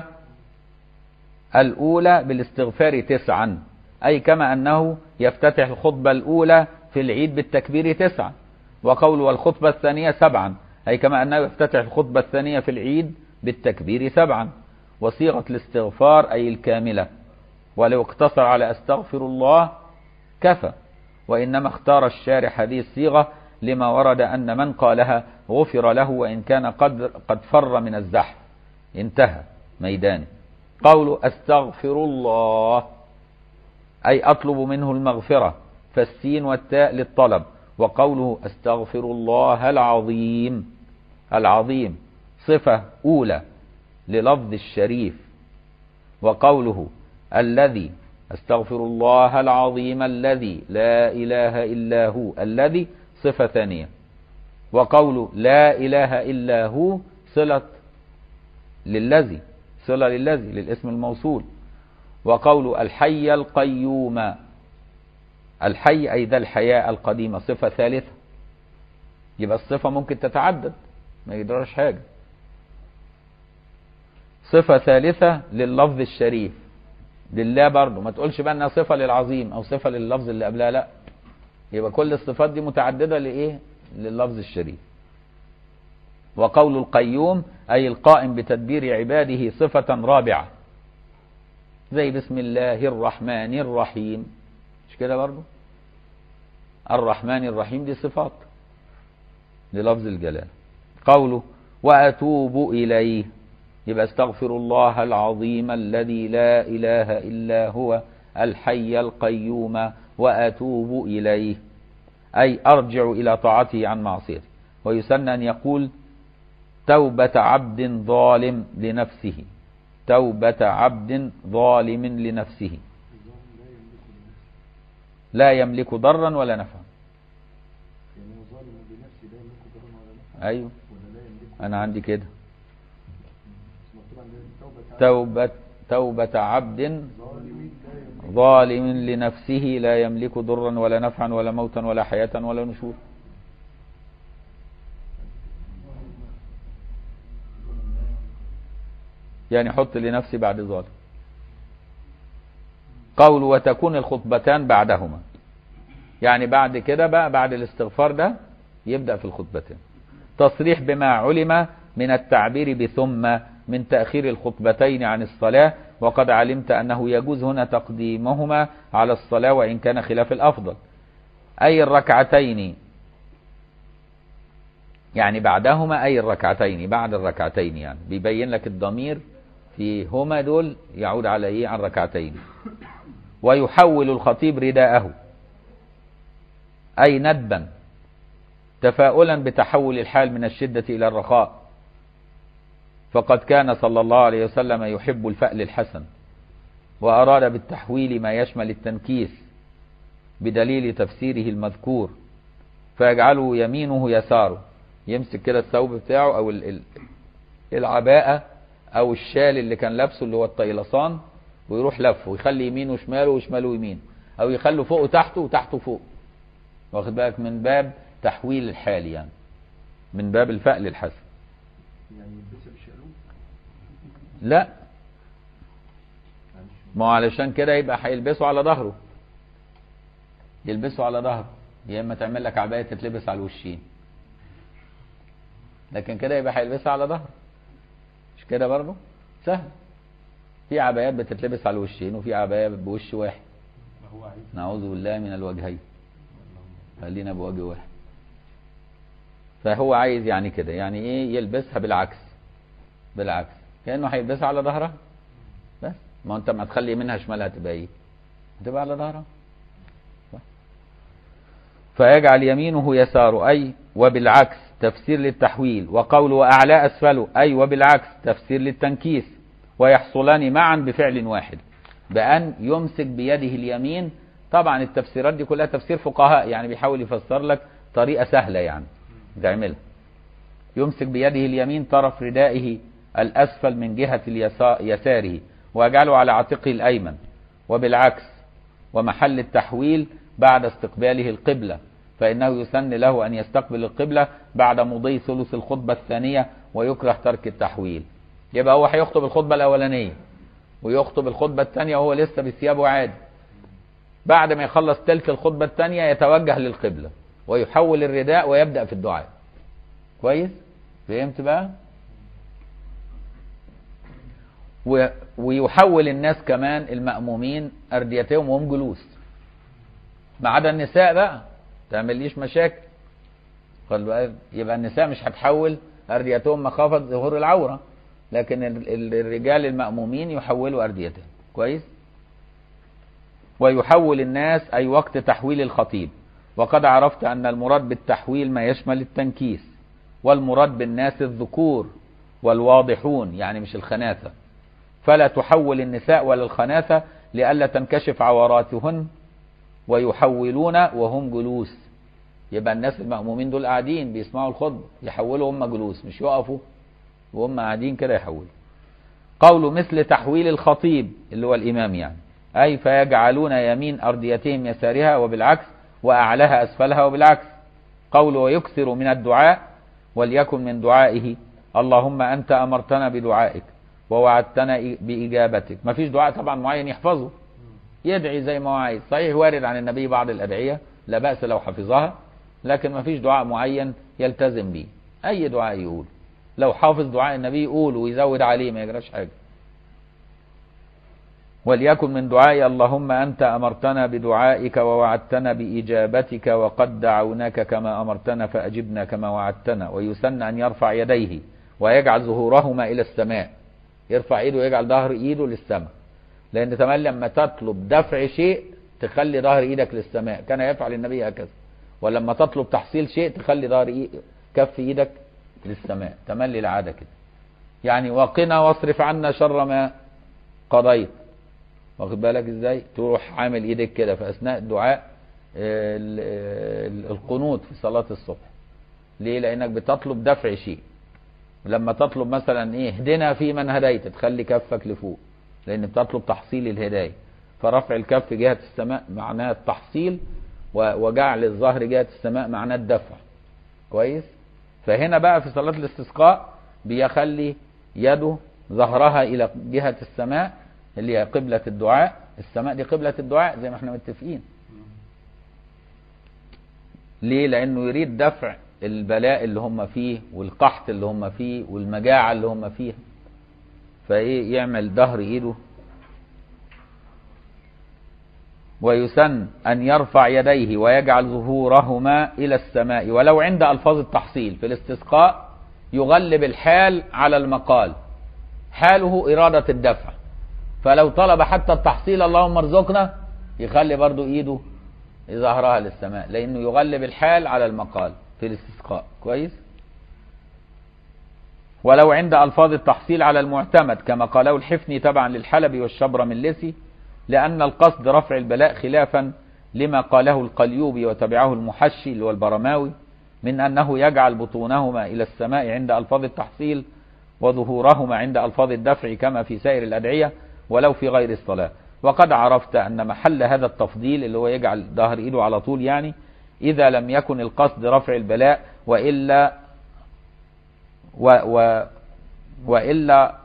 Speaker 1: الأولى بالاستغفار تسعا أي كما أنه يفتتح الخطبة الأولى في العيد بالتكبير تسعا وقول والخطبة الثانية سبعا أي كما أنه يفتتح الخطبة الثانية في العيد بالتكبير سبعا وصيغة الاستغفار أي الكاملة ولو اقتصر على أستغفر الله كفى وإنما اختار الشارح هذه الصيغة لما ورد أن من قالها غفر له وإن كان قد, قد فر من الزحف انتهى ميدانه قول أستغفر الله أي أطلب منه المغفرة فالسين والتاء للطلب وقوله أستغفر الله العظيم العظيم صفة أولى للفظ الشريف وقوله الذي أستغفر الله العظيم الذي لا إله إلا هو الذي صفة ثانية وقوله لا إله إلا هو صلة للذي صلة للذي للاسم الموصول وقول الحي القيوم الحي أي ذا الحياة القديمة صفة ثالثة يبقى الصفة ممكن تتعدد ما يدرش حاجة صفة ثالثة لللفظ الشريف لله برضه ما تقولش بقى انها صفة للعظيم او صفة لللفظ اللي قبلها لا يبقى كل الصفات دي متعددة لايه لللفظ الشريف وقول القيوم أي القائم بتدبير عباده صفة رابعة زي بسم الله الرحمن الرحيم مش كده برضو الرحمن الرحيم دي صفات للفظ الجلال قوله وأتوب إليه يبقى استغفر الله العظيم الذي لا إله إلا هو الحي القيوم وأتوب إليه أي أرجع إلى طاعته عن معصيته ويسن أن يقول توبة عبد ظالم لنفسه توبة عبد ظالم لنفسه لا يملك ضرا ولا نفعا
Speaker 2: يعني هو ظالم بنفسه لا يملك ضرا ولا نفعا
Speaker 1: أيوه
Speaker 2: ولا لا يملك
Speaker 1: أنا عندي كده
Speaker 2: مكتوب عندنا توبة
Speaker 1: توبة توبة عبد
Speaker 2: ظالم لا يملك
Speaker 1: ظالم لنفسه لا يملك ضرا ولا نفعا ولا موتا ولا حياة ولا نشور يعني حط لنفسي بعد ظالم قول وتكون الخطبتان بعدهما يعني بعد كده بقى بعد الاستغفار ده يبدأ في الخطبتين تصريح بما علم من التعبير بثم من تأخير الخطبتين عن الصلاة وقد علمت أنه يجوز هنا تقديمهما على الصلاة وإن كان خلاف الأفضل أي الركعتين يعني بعدهما أي الركعتين بعد الركعتين يعني بيبين لك الضمير في هما دول يعود على إيه على الركعتين ويحول الخطيب رداءه أي ندبا تفاؤلا بتحول الحال من الشدة إلى الرخاء فقد كان صلى الله عليه وسلم يحب الفأل الحسن وأراد بالتحويل ما يشمل التنكيس بدليل تفسيره المذكور فيجعله يمينه يساره يمسك كده الثوب بتاعه أو ال- ال- العباءة أو الشال اللي كان لابسه اللي هو الطيلسان ويروح لفه ويخلي يمينه شماله وشماله يمين أو يخلي فوقه تحته وتحته فوق واخد بالك من باب تحويل الحال يعني من باب الفأل الحسن
Speaker 2: يعني يلبسها بالشقلوب
Speaker 1: لا
Speaker 2: معلش
Speaker 1: ما هو علشان كده يبقى هيلبسه على ظهره يلبسه على ظهره يا اما تعمل لك عبايه تتلبس على الوشين لكن كده يبقى هيلبسها على ظهره مش كده برضه سهل في عبايات بتتلبس على الوشين وفي عبايه بوش واحد
Speaker 2: ما هو عايز
Speaker 1: نعوذ بالله من الوجهين خلينا بوجه واحد فهو عايز يعني كده يعني ايه يلبسها بالعكس بالعكس كانه هيلبسها على ظهرها بس ما انت ما تخلي منها شمالها تبقى ايه هتبقى على ظهرها صح فيجعل يمينه يساره أي وبالعكس تفسير للتحويل وقول وأعلى أسفله أي وبالعكس تفسير للتنكيس ويحصلان معا بفعل واحد بأن يمسك بيده اليمين طبعا التفسيرات دي كلها تفسير فقهاء يعني بيحاول يفسر لك طريقة سهلة يعني تعملها يمسك بيده اليمين طرف ردائه الأسفل من جهة اليسا- يساره ويجعله على عاتقه الأيمن وبالعكس ومحل التحويل بعد استقباله القبلة فإنه يسن له أن يستقبل القبلة بعد مضي ثلث الخطبة الثانية ويكره ترك التحويل يبقى هو هيخطب الخطبة الأولانية ويخطب الخطبة الثانية وهو لسه بثيابه عادي بعد ما يخلص تلك الخطبة الثانية يتوجه للقبلة ويحول الرداء ويبدأ في الدعاء كويس فهمت بقى و... ويحول الناس كمان المأمومين أرديتهم وهم جلوس ما عدا النساء بقى تعمليش مشاكل خد بالك يبقى النساء مش هتحول أرديتهم مخافة ظهور العورة لكن ال- ال- الرجال المأمومين يحولوا أرديتهم كويس ويحول الناس أي وقت تحويل الخطيب وقد عرفت أن المراد بالتحويل ما يشمل التنكيس والمراد بالناس الذكور والواضحون يعني مش الخناثة فلا تحول النساء ولا الخناثة لئلا تنكشف عوراتهن ويحولون وهم جلوس يبقى الناس المأمومين دول قاعدين بيسمعوا الخطبة يحولوا هم جلوس مش يقفوا وهم قاعدين كده يحولوا قوله مثل تحويل الخطيب اللي هو الإمام يعني أي فيجعلون يمين أرضيتهم يسارها وبالعكس وأعلاها أسفلها وبالعكس قوله ويكثر من الدعاء وليكن من دعائه اللهم أنت أمرتنا بدعائك ووعدتنا إ- بإجابتك ما فيش دعاء طبعا معين يحفظه يدعي زي ما هو عايز صحيح وارد عن النبي بعض الأدعية لا بأس لو حفظها لكن ما فيش دعاء معين يلتزم به أي دعاء يقول لو حافظ دعاء النبي يقول ويزود عليه ما يجراش حاجة وليكن من دعائي اللهم أنت أمرتنا بدعائك ووعدتنا بإجابتك وقد دعوناك كما أمرتنا فأجبنا كما وعدتنا ويسن أن يرفع يديه ويجعل ظهورهما إلى السماء يرفع إيده ويجعل ظهر إيده للسماء لأن تمام لما تطلب دفع شيء تخلي ظهر إيدك للسماء كان يفعل النبي هكذا ولما تطلب تحصيل شيء تخلي ظهر إيه كف إيدك للسماء تملي العادة كده يعني وقنا واصرف عنا شر ما قضيت واخد بالك ازاي تروح عامل ايدك كده في اثناء الدعاء ال- ال- القنوت في صلاة الصبح ليه لانك بتطلب دفع شيء لما تطلب مثلا ايه اهدنا في من هديت تخلي كفك لفوق لان بتطلب تحصيل الهداية فرفع الكف جهة السماء معناه التحصيل و- وجعل الظهر جهة السماء معناه الدفع كويس فهنا بقى في صلاة الاستسقاء بيخلي يده ظهرها إلى جهة السماء اللي هي قبلة الدعاء السماء دي قبلة الدعاء زي ما احنا متفقين ليه لأنه يريد دفع البلاء اللي هم فيه والقحط اللي هم فيه والمجاعة اللي هم فيها فايه يعمل ظهر ايده ويسن أن يرفع يديه ويجعل ظهورهما إلى السماء ولو عند ألفاظ التحصيل في الاستسقاء يغلب الحال على المقال حاله إرادة الدفع فلو طلب حتى التحصيل اللهم ارزقنا يخلي برضو إيده ظهرها للسماء لأنه يغلب الحال على المقال في الاستسقاء كويس ولو عند ألفاظ التحصيل على المعتمد كما قاله الحفني تبعا للحلبي والشبر من لسي لأن القصد رفع البلاء خلافا لما قاله القليوبي وتبعه المحشي اللي هو البرماوي من أنه يجعل بطونهما إلى السماء عند ألفاظ التحصيل وظهورهما عند ألفاظ الدفع كما في سائر الأدعية ولو في غير الصلاة وقد عرفت أن محل هذا التفضيل اللي هو يجعل ظهر إيده على طول يعني إذا لم يكن القصد رفع البلاء وإلا و و وإلا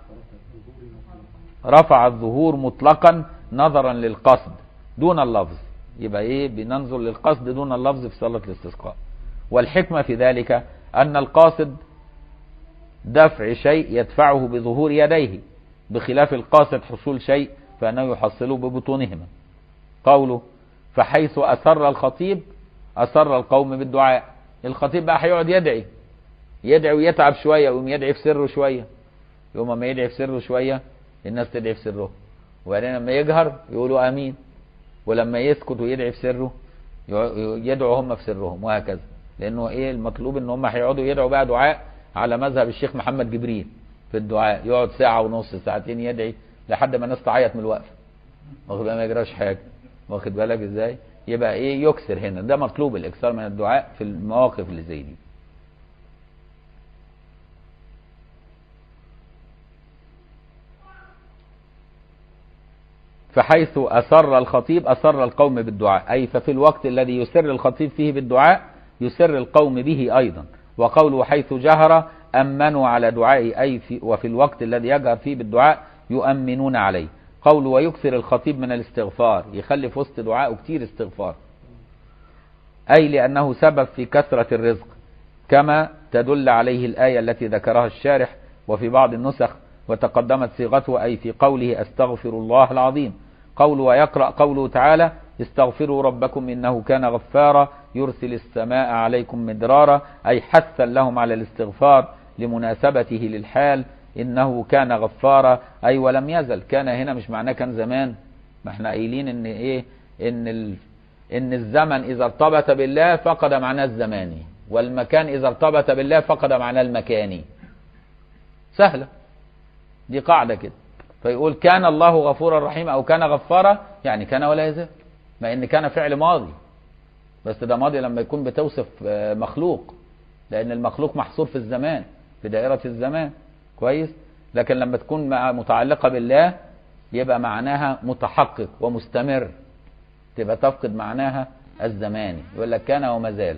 Speaker 1: رفع الظهور مطلقا نظرا للقصد دون اللفظ يبقى ايه بننظر للقصد دون اللفظ في صلاة الاستسقاء والحكمة في ذلك أن القاصد دفع شيء يدفعه بظهور يديه بخلاف القاصد حصول شيء فإنه يحصله ببطونهما قوله فحيث أسر الخطيب أسر القوم بالدعاء الخطيب بقى هيقعد يدعي يدعي ويتعب شوية ويقوم يدعي في سره شوية يقوم ما يدعي في سره شوية الناس تدعي في سره وبعدين لما يجهر يقولوا امين ولما يسكت ويدعي في سره يدعوا هم في سرهم وهكذا لانه ايه المطلوب ان هم هيقعدوا يدعوا بقى دعاء على مذهب الشيخ محمد جبريل في الدعاء يقعد ساعة ونص ساعتين يدعي لحد ما الناس تعيط من الوقفة واخد بالك ما يجراش حاجة واخد بالك ازاي يبقى ايه يكسر هنا ده مطلوب الاكثار من الدعاء في المواقف اللي زي دي فحيث أسر الخطيب أسر القوم بالدعاء أي ففي الوقت الذي يسر الخطيب فيه بالدعاء يسر القوم به أيضا وقوله حيث جهر أمنوا على دعائه أي في وفي الوقت الذي يجهر فيه بالدعاء يؤمنون عليه قول ويكثر الخطيب من الاستغفار يخلي في وسط دعائه كتير استغفار أي لأنه سبب في كثرة الرزق كما تدل عليه الآية التي ذكرها الشارح وفي بعض النسخ وتقدمت صيغته أي في قوله أستغفر الله العظيم قول ويقرأ قوله تعالى استغفروا ربكم إنه كان غفارا يرسل السماء عليكم مدرارا أي حثا لهم على الاستغفار لمناسبته للحال إنه كان غفارا أي ولم يزل كان هنا مش معناه كان زمان ما احنا قايلين إن إيه إن ال... إن الزمن إذا ارتبط بالله فقد معناه الزماني والمكان إذا ارتبط بالله فقد معناه المكاني سهلة دي قاعدة كده فيقول كان الله غفورا رحيما أو كان غفارا يعني كان ولا يزال ما إن كان فعل ماضي بس ده ماضي لما يكون بتوصف مخلوق لأن المخلوق محصور في الزمان في دائرة الزمان كويس لكن لما تكون متعلقة بالله يبقى معناها متحقق ومستمر تبقى تفقد معناها الزماني يقول لك كان وما زال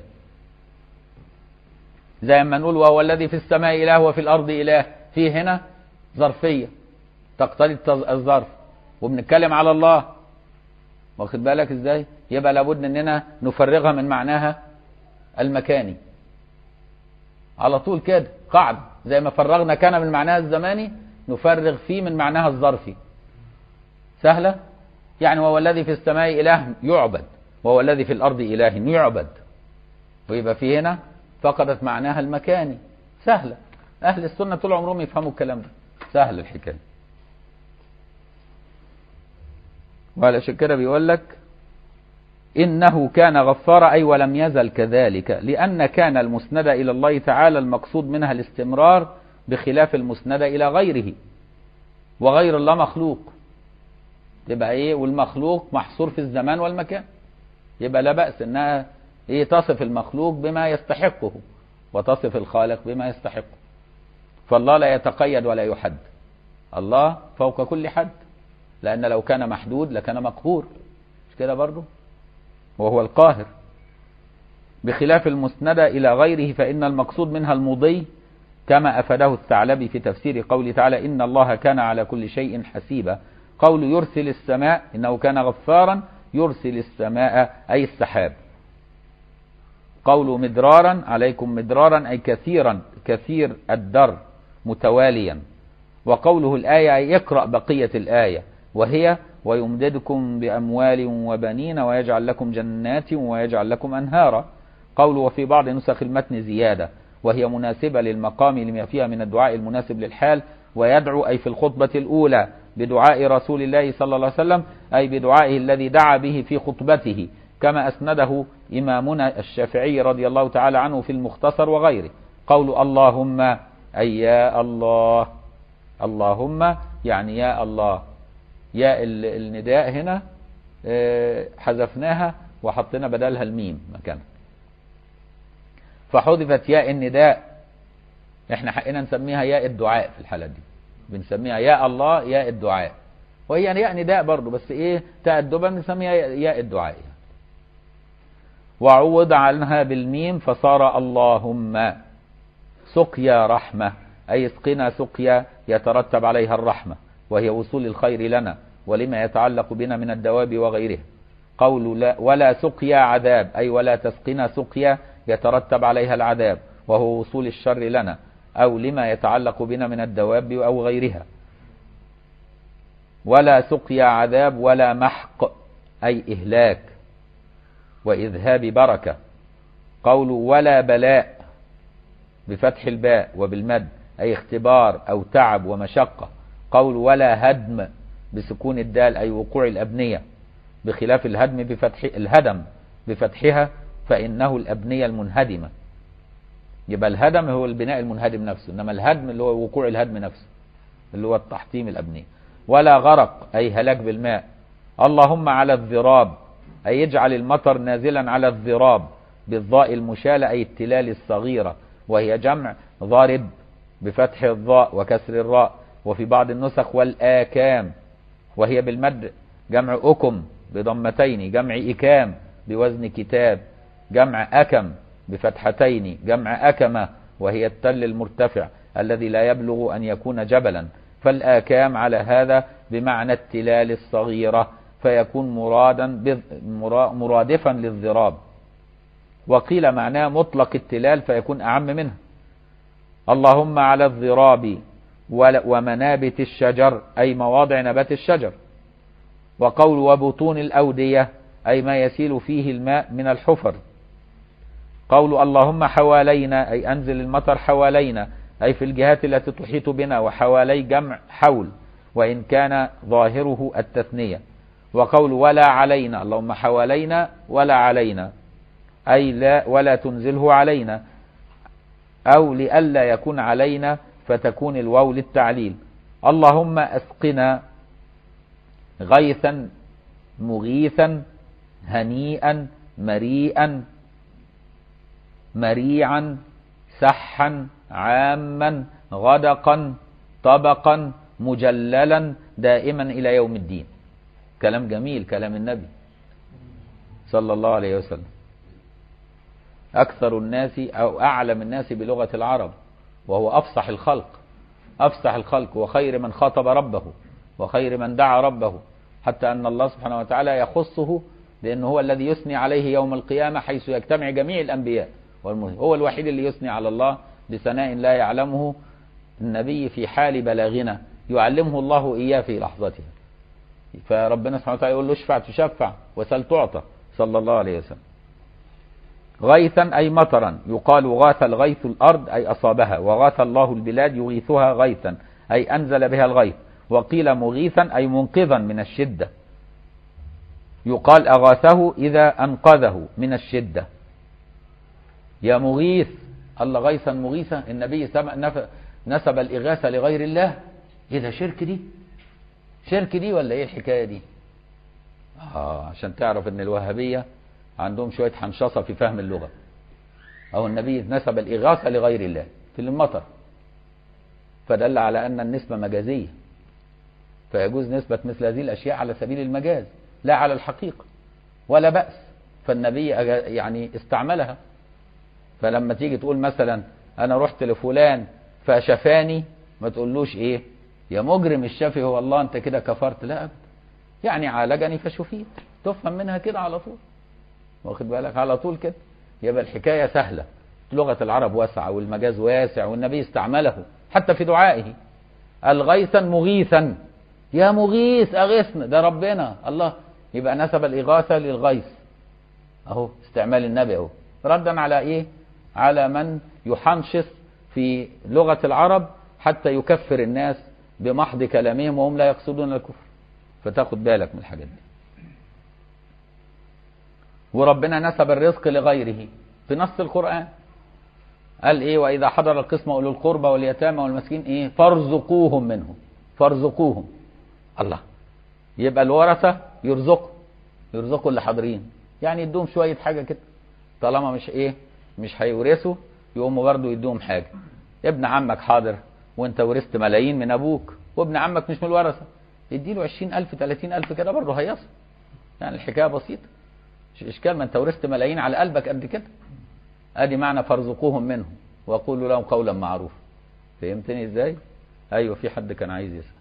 Speaker 1: زي ما نقول وهو الذي في السماء إله وفي الأرض إله في هنا ظرفية تقتضي الظرف وبنتكلم على الله واخد بالك ازاي يبقى لابد اننا نفرغها من معناها المكاني على طول كده قاعدة زي ما فرغنا كان من معناها الزماني نفرغ فيه من معناها الظرفي سهلة يعني وهو الذي في السماء إله يعبد وهو الذي في الأرض إله يعبد ويبقى في هنا فقدت معناها المكاني سهلة أهل السنة طول عمرهم يفهموا الكلام ده سهل الحكاية وعلشان كده بيقول لك إنه كان غفارا أي ولم يزل كذلك لأن كان المسند إلى الله تعالى المقصود منها الاستمرار بخلاف المسند إلى غيره وغير الله مخلوق تبقى إيه والمخلوق محصور في الزمان والمكان يبقى لا بأس إنها إيه تصف المخلوق بما يستحقه وتصف الخالق بما يستحقه فالله لا يتقيد ولا يحد الله فوق كل حد لأن لو كان محدود لكان مقهور مش كده برضه وهو القاهر بخلاف المسندة إلى غيره فإن المقصود منها المضي كما أفاده الثعلبي في تفسير قوله تعالى إن الله كان على كل شيء حسيبا قول يرسل السماء إنه كان غفارا يرسل السماء أي السحاب قول مدرارا عليكم مدرارا أي كثيرا كثير الدر متواليا وقوله الآية أي اقرأ بقية الآية وهي ويمددكم بأموال وبنين ويجعل لكم جنات ويجعل لكم أنهارا قول وفي بعض نسخ المتن زيادة وهي مناسبة للمقام لما فيها من الدعاء المناسب للحال ويدعو أي في الخطبة الأولى بدعاء رسول الله صلى الله عليه وسلم أي بدعائه الذي دعا به في خطبته كما أسنده إمامنا الشافعي رضي الله تعالى عنه في المختصر وغيره قول اللهم أي يا الله اللهم يعني يا الله يا النداء هنا حذفناها وحطينا بدلها الميم مكانها فحذفت ياء النداء احنا حقنا نسميها ياء الدعاء في الحالة دي بنسميها يا الله ياء الدعاء وهي ياء نداء برضو بس ايه تأدبا بنسميها ياء الدعاء وعوض عنها بالميم فصار اللهم سقيا رحمة أي اسقنا سقيا يترتب عليها الرحمة وهي وصول الخير لنا ولما يتعلق بنا من الدواب وغيرها قول لا ولا سقيا عذاب أي ولا تسقنا سقيا يترتب عليها العذاب وهو وصول الشر لنا أو لما يتعلق بنا من الدواب أو غيرها ولا سقيا عذاب ولا محق أي إهلاك وإذهاب بركة قول ولا بلاء بفتح الباء وبالمد أي اختبار أو تعب ومشقة قول ولا هدم بسكون الدال أي وقوع الأبنية بخلاف الهدم بفتح الهدم بفتحها فإنه الأبنية المنهدمة يبقى الهدم هو البناء المنهدم نفسه إنما الهدم اللي هو وقوع الهدم نفسه اللي هو التحطيم الأبنية ولا غرق أي هلاك بالماء اللهم على الذراب أي يجعل المطر نازلا على الذراب بالضاء المشالة أي التلال الصغيرة وهي جمع ضارب بفتح الضاء وكسر الراء وفي بعض النسخ والآكام وهي بالمد جمع أكم بضمتين جمع إكام بوزن كتاب جمع أكم بفتحتين جمع أكمة وهي التل المرتفع الذي لا يبلغ أن يكون جبلا فالآكام على هذا بمعنى التلال الصغيرة فيكون مرادا بذ- مرا- مرادفا للضراب وقيل معناه مطلق التلال فيكون أعم منه اللهم على الضراب ول- ومنابت الشجر أي مواضع نبات الشجر وقول وبطون الأودية أي ما يسيل فيه الماء من الحفر قول اللهم حوالينا أي أنزل المطر حوالينا أي في الجهات التي تحيط بنا وحوالي جمع حول وإن كان ظاهره التثنية وقول ولا علينا اللهم حوالينا ولا علينا أي لا ولا تنزله علينا أو لئلا يكون علينا فتكون الواو للتعليل اللهم أسقنا غيثا مغيثا هنيئا مريئا مريعا سحا عاما غدقا طبقا مجللا دائما إلى يوم الدين كلام جميل كلام النبي صلى الله عليه وسلم أكثر الناس أو أعلم الناس بلغة العرب وهو أفصح الخلق أفصح الخلق وخير من خاطب ربه وخير من دعا ربه حتى أن الله سبحانه وتعالى يخصه لأنه هو الذي يثني عليه يوم القيامة حيث يجتمع جميع الأنبياء والمهم هو الوحيد اللي يثني على الله بثناء لا يعلمه النبي في حال بلاغنا يعلمه الله إياه في لحظتها فربنا سبحانه وتعالى يقول له اشفع تشفع وسل تعطى صلى الله عليه وسلم غيثا أي مطرا يقال غاث الغيث الأرض أي أصابها وغاث الله البلاد يغيثها غيثا أي أنزل بها الغيث وقيل مغيثا أي منقذا من الشدة يقال أغاثه إذا أنقذه من الشدة يا مغيث الله غيثا مغيثا النبي سم- نف- نسب الإغاثة لغير الله إيه ده شرك دي شرك دي ولا إيه الحكاية دي آه عشان تعرف إن الوهابية عندهم شوية حنشصة في فهم اللغة أو النبي نسب الإغاثة لغير الله في المطر فدل على أن النسبة مجازية فيجوز نسبة مثل هذه الأشياء على سبيل المجاز لا على الحقيقة ولا بأس فالنبي أجا- يعني استعملها فلما تيجي تقول مثلا أنا رحت لفلان فشفاني ما تقولوش إيه يا مجرم الشافي هو الله أنت كده كفرت لا أبدا يعني عالجني فشفيت تفهم منها كده على طول واخد بالك على طول كده يبقى الحكاية سهلة لغة العرب واسعة والمجاز واسع والنبي استعمله حتى في دعائه الغيثا مغيثا يا مغيث أغثنا ده ربنا الله يبقى نسب الإغاثة للغيث أهو استعمال النبي أهو ردا على إيه على من يحنشص في لغة العرب حتى يكفر الناس بمحض كلامهم وهم لا يقصدون الكفر فتاخد بالك من الحاجات دي وربنا نسب الرزق لغيره في نص القرآن قال ايه واذا حضر القسم اولو القربى واليتامى والمسكين ايه فارزقوهم منه فارزقوهم الله يبقى الورثه يرزقوا يرزقوا اللي حاضرين يعني يدوهم شويه حاجه كده طالما مش ايه مش هيورثوا يقوموا برضه يدوهم حاجه ابن عمك حاضر وانت ورثت ملايين من ابوك وابن عمك مش من الورثه اديله 20000 30000 كده برضه هيصل يعني الحكايه بسيطه مش اشكال ما انت ورثت ملايين على قلبك قد كده ادي معنى فارزقوهم منه وقولوا لهم قولا معروفا فهمتني ازاي ايوه في حد كان عايز يسال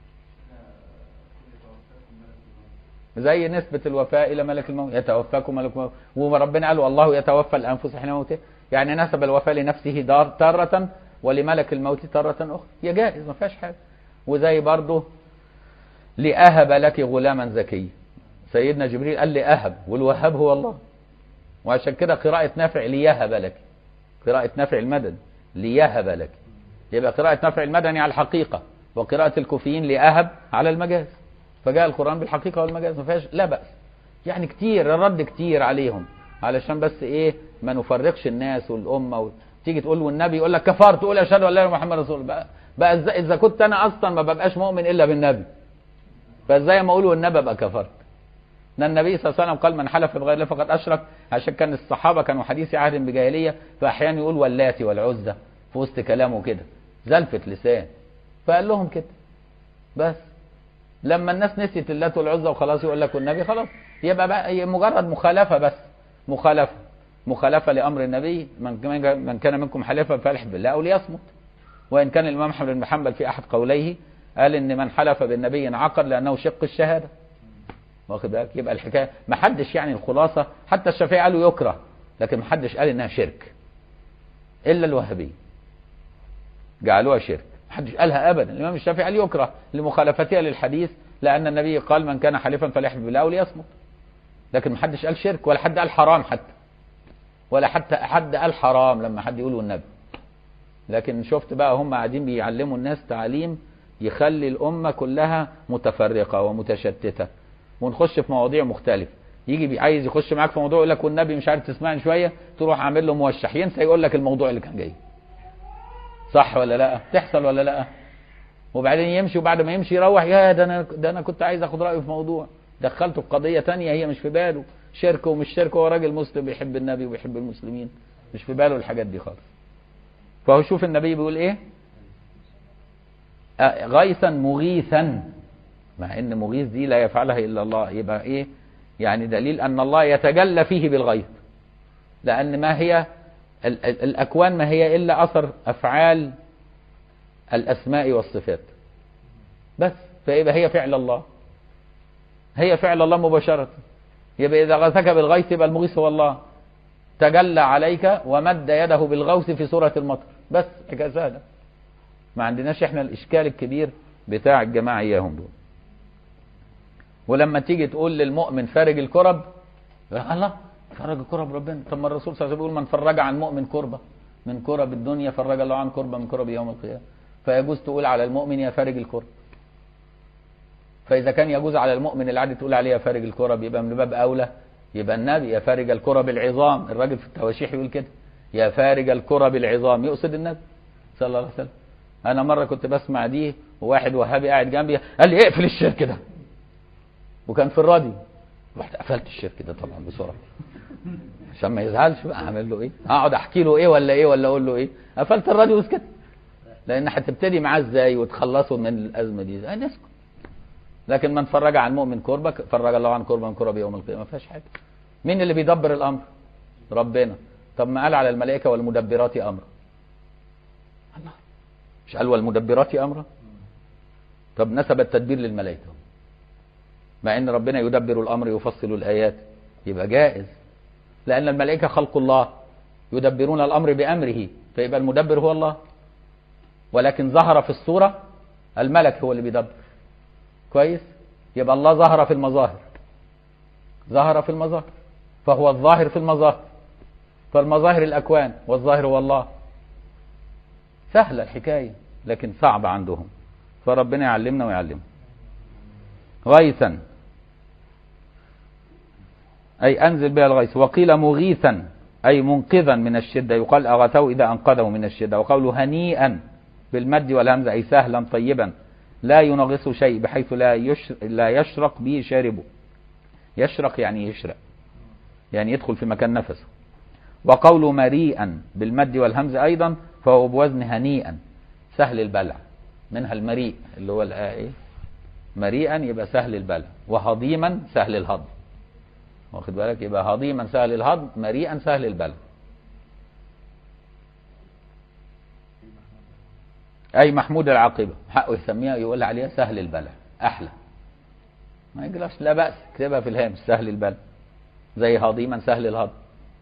Speaker 1: زي نسبة الوفاء إلى ملك الموت يتوفاكم ملك الموت وربنا قال والله يتوفى الأنفس حين موتها يعني نسب الوفاء لنفسه دار تارة ولملك الموت تارة أخرى هي جائز ما فيهاش حاجة وزي برضه لأهب لك غلاما زكيا سيدنا جبريل قال لأهب والوهاب هو الله وعشان كده قراءة نافع ليهب لك قراءة نافع المدني ليهب لك يبقى قراءة نافع المدني على الحقيقة وقراءة الكوفيين لأهب على المجاز فجاء القرآن بالحقيقة والمجاز ما فيهاش لا بأس يعني كتير الرد كتير عليهم علشان بس ايه ما نفرقش الناس والامه و... تيجي تقول والنبي يقول لك كفرت تقول اشهد ان لا اله الا محمد رسول الله بقى, بقى إزاي- اذا كنت انا اصلا ما ببقاش مؤمن الا بالنبي فازاي ما اقول والنبي ابقى كفرت ان النبي صلى الله عليه وسلم قال من حلف بغير الله فقد اشرك عشان كان الصحابه كانوا حديث عهد بجاهليه فاحيانا يقول واللاتي والعزى في وسط كلامه كده زلفه لسان فقال لهم كده بس لما الناس نسيت اللات والعزى وخلاص يقول لك والنبي خلاص يبقى بقى هي مجرد مخالفه بس مخالفه مخالفه لامر النبي من كان- من كان منكم حلفا فليحلف بالله او ليصمت وان كان الامام احمد بن حنبل في احد قوليه قال ان من حلف بالنبي عقد لانه شق الشهاده واخد بالك يبقى الحكايه ما حدش يعني الخلاصه حتى الشافعي قالوا يكره لكن ما حدش قال انها شرك الا الوهابيه جعلوها شرك ما حدش قالها ابدا الامام الشافعي قال يكره لمخالفتها للحديث لان النبي قال من كان حلفا فليحلف بالله او ليصمت لكن ما حدش قال شرك ولا حد قال حرام حتى ولا حتى حد قال حرام لما حد يقول والنبي لكن شفت بقى هم قاعدين بيعلموا الناس تعليم يخلي الأمة كلها متفرقة ومتشتتة ونخش في مواضيع مختلفة يجي بي- عايز يخش معاك في موضوع يقول لك والنبي مش عارف تسمعني شوية تروح عامل له موشح ينسى يقول لك الموضوع اللي كان جاي صح ولا لا تحصل ولا لا وبعدين يمشي وبعد ما يمشي يروح يا ده انا ده انا كنت عايز اخد رايه في موضوع دخلته في قضيه تانية هي مش في باله شرك ومش شرك هو راجل مسلم بيحب النبي وبيحب المسلمين مش في باله الحاجات دي خالص فهو شوف النبي بيقول ايه آه، غيثا مغيثا مع ان مغيث دي لا يفعلها الا الله يبقى ايه يعني دليل ان الله يتجلى فيه بالغيث لان ما هي ال- ال- الاكوان ما هي الا اثر افعال الاسماء والصفات بس فيبقى هي فعل الله هي فعل الله مباشرة يبقى إذا غثك بالغيث يبقى المغيث هو الله تجلى عليك ومد يده بالغوث في سورة المطر بس حكاية سهلة ما عندناش احنا الإشكال الكبير بتاع الجماعة إياهم دول ولما تيجي تقول للمؤمن فارج الكرب يقول الله فرج الكرب ربنا طب ما الرسول صلى الله عليه وسلم بيقول من فرج عن مؤمن كربة من كرب الدنيا فرج الله عن كربة من كرب يوم القيامة فيجوز تقول على المؤمن يا فارج الكرب فإذا كان يجوز على المؤمن اللي عادي تقول عليه يا فارج الكرب يبقى من باب أولى يبقى النبي يا فارج الكرب العظام الراجل في التواشيح يقول كده يا فارج الكرب العظام يقصد النبي صلى الله عليه وسلم أنا مرة كنت بسمع دي وواحد وهابي قاعد جنبي قال لي اقفل الشرك ده وكان في الراديو رحت قفلت الشرك ده طبعا بسرعة عشان ما يزعلش بقى اعمل له ايه اقعد احكي له ايه ولا ايه ولا اقول له ايه قفلت الراديو وسكت لان هتبتدي معاه ازاي وتخلصوا من الازمه دي ازاي نسكت لكن من فرج عن مؤمن كربة فرج الله عن كربة من كرب يوم القيامة ما فيهاش حاجة مين اللي بيدبر الأمر ربنا طب ما قال على الملائكة والمدبرات أمرا الله مش قال والمدبرات أمرا طب نسب التدبير للملائكة مع ان ربنا يدبر الأمر يفصل الآيات يبقى جائز لأن الملائكة خلق الله يدبرون الأمر بأمره فيبقى المدبر هو الله ولكن ظهر في الصورة الملك هو اللي بيدبر كويس يبقى الله ظهر في المظاهر ظهر في المظاهر فهو الظاهر في المظاهر فالمظاهر الأكوان والظاهر هو الله سهلة الحكاية لكن صعبة عندهم فربنا يعلمنا ويعلمنا غيثا أي أنزل بها الغيث وقيل مغيثا أي منقذا من الشدة يقال أغثه إذا أنقذه من الشدة وقوله هنيئا بالمد والهمزة أي سهلا طيبا لا ينغص شيء بحيث لا يشر لا يشرق به شاربه يشرق يعني يشرق يعني يدخل في مكان نفسه وقول مريئا بالمد والهمزة أيضا فهو بوزن هنيئا سهل البلع منها المريء اللي هو ايه مريئا يبقى سهل البلع وهضيما سهل الهضم واخد بالك يبقى هضيما سهل الهضم مريئا سهل البلع أي محمود العاقبة حقه يسميها يقول عليها سهل البلع أحلى ما يجراش لا بأس اكتبها في الهامش سهل البلع زي هضيما سهل الهضم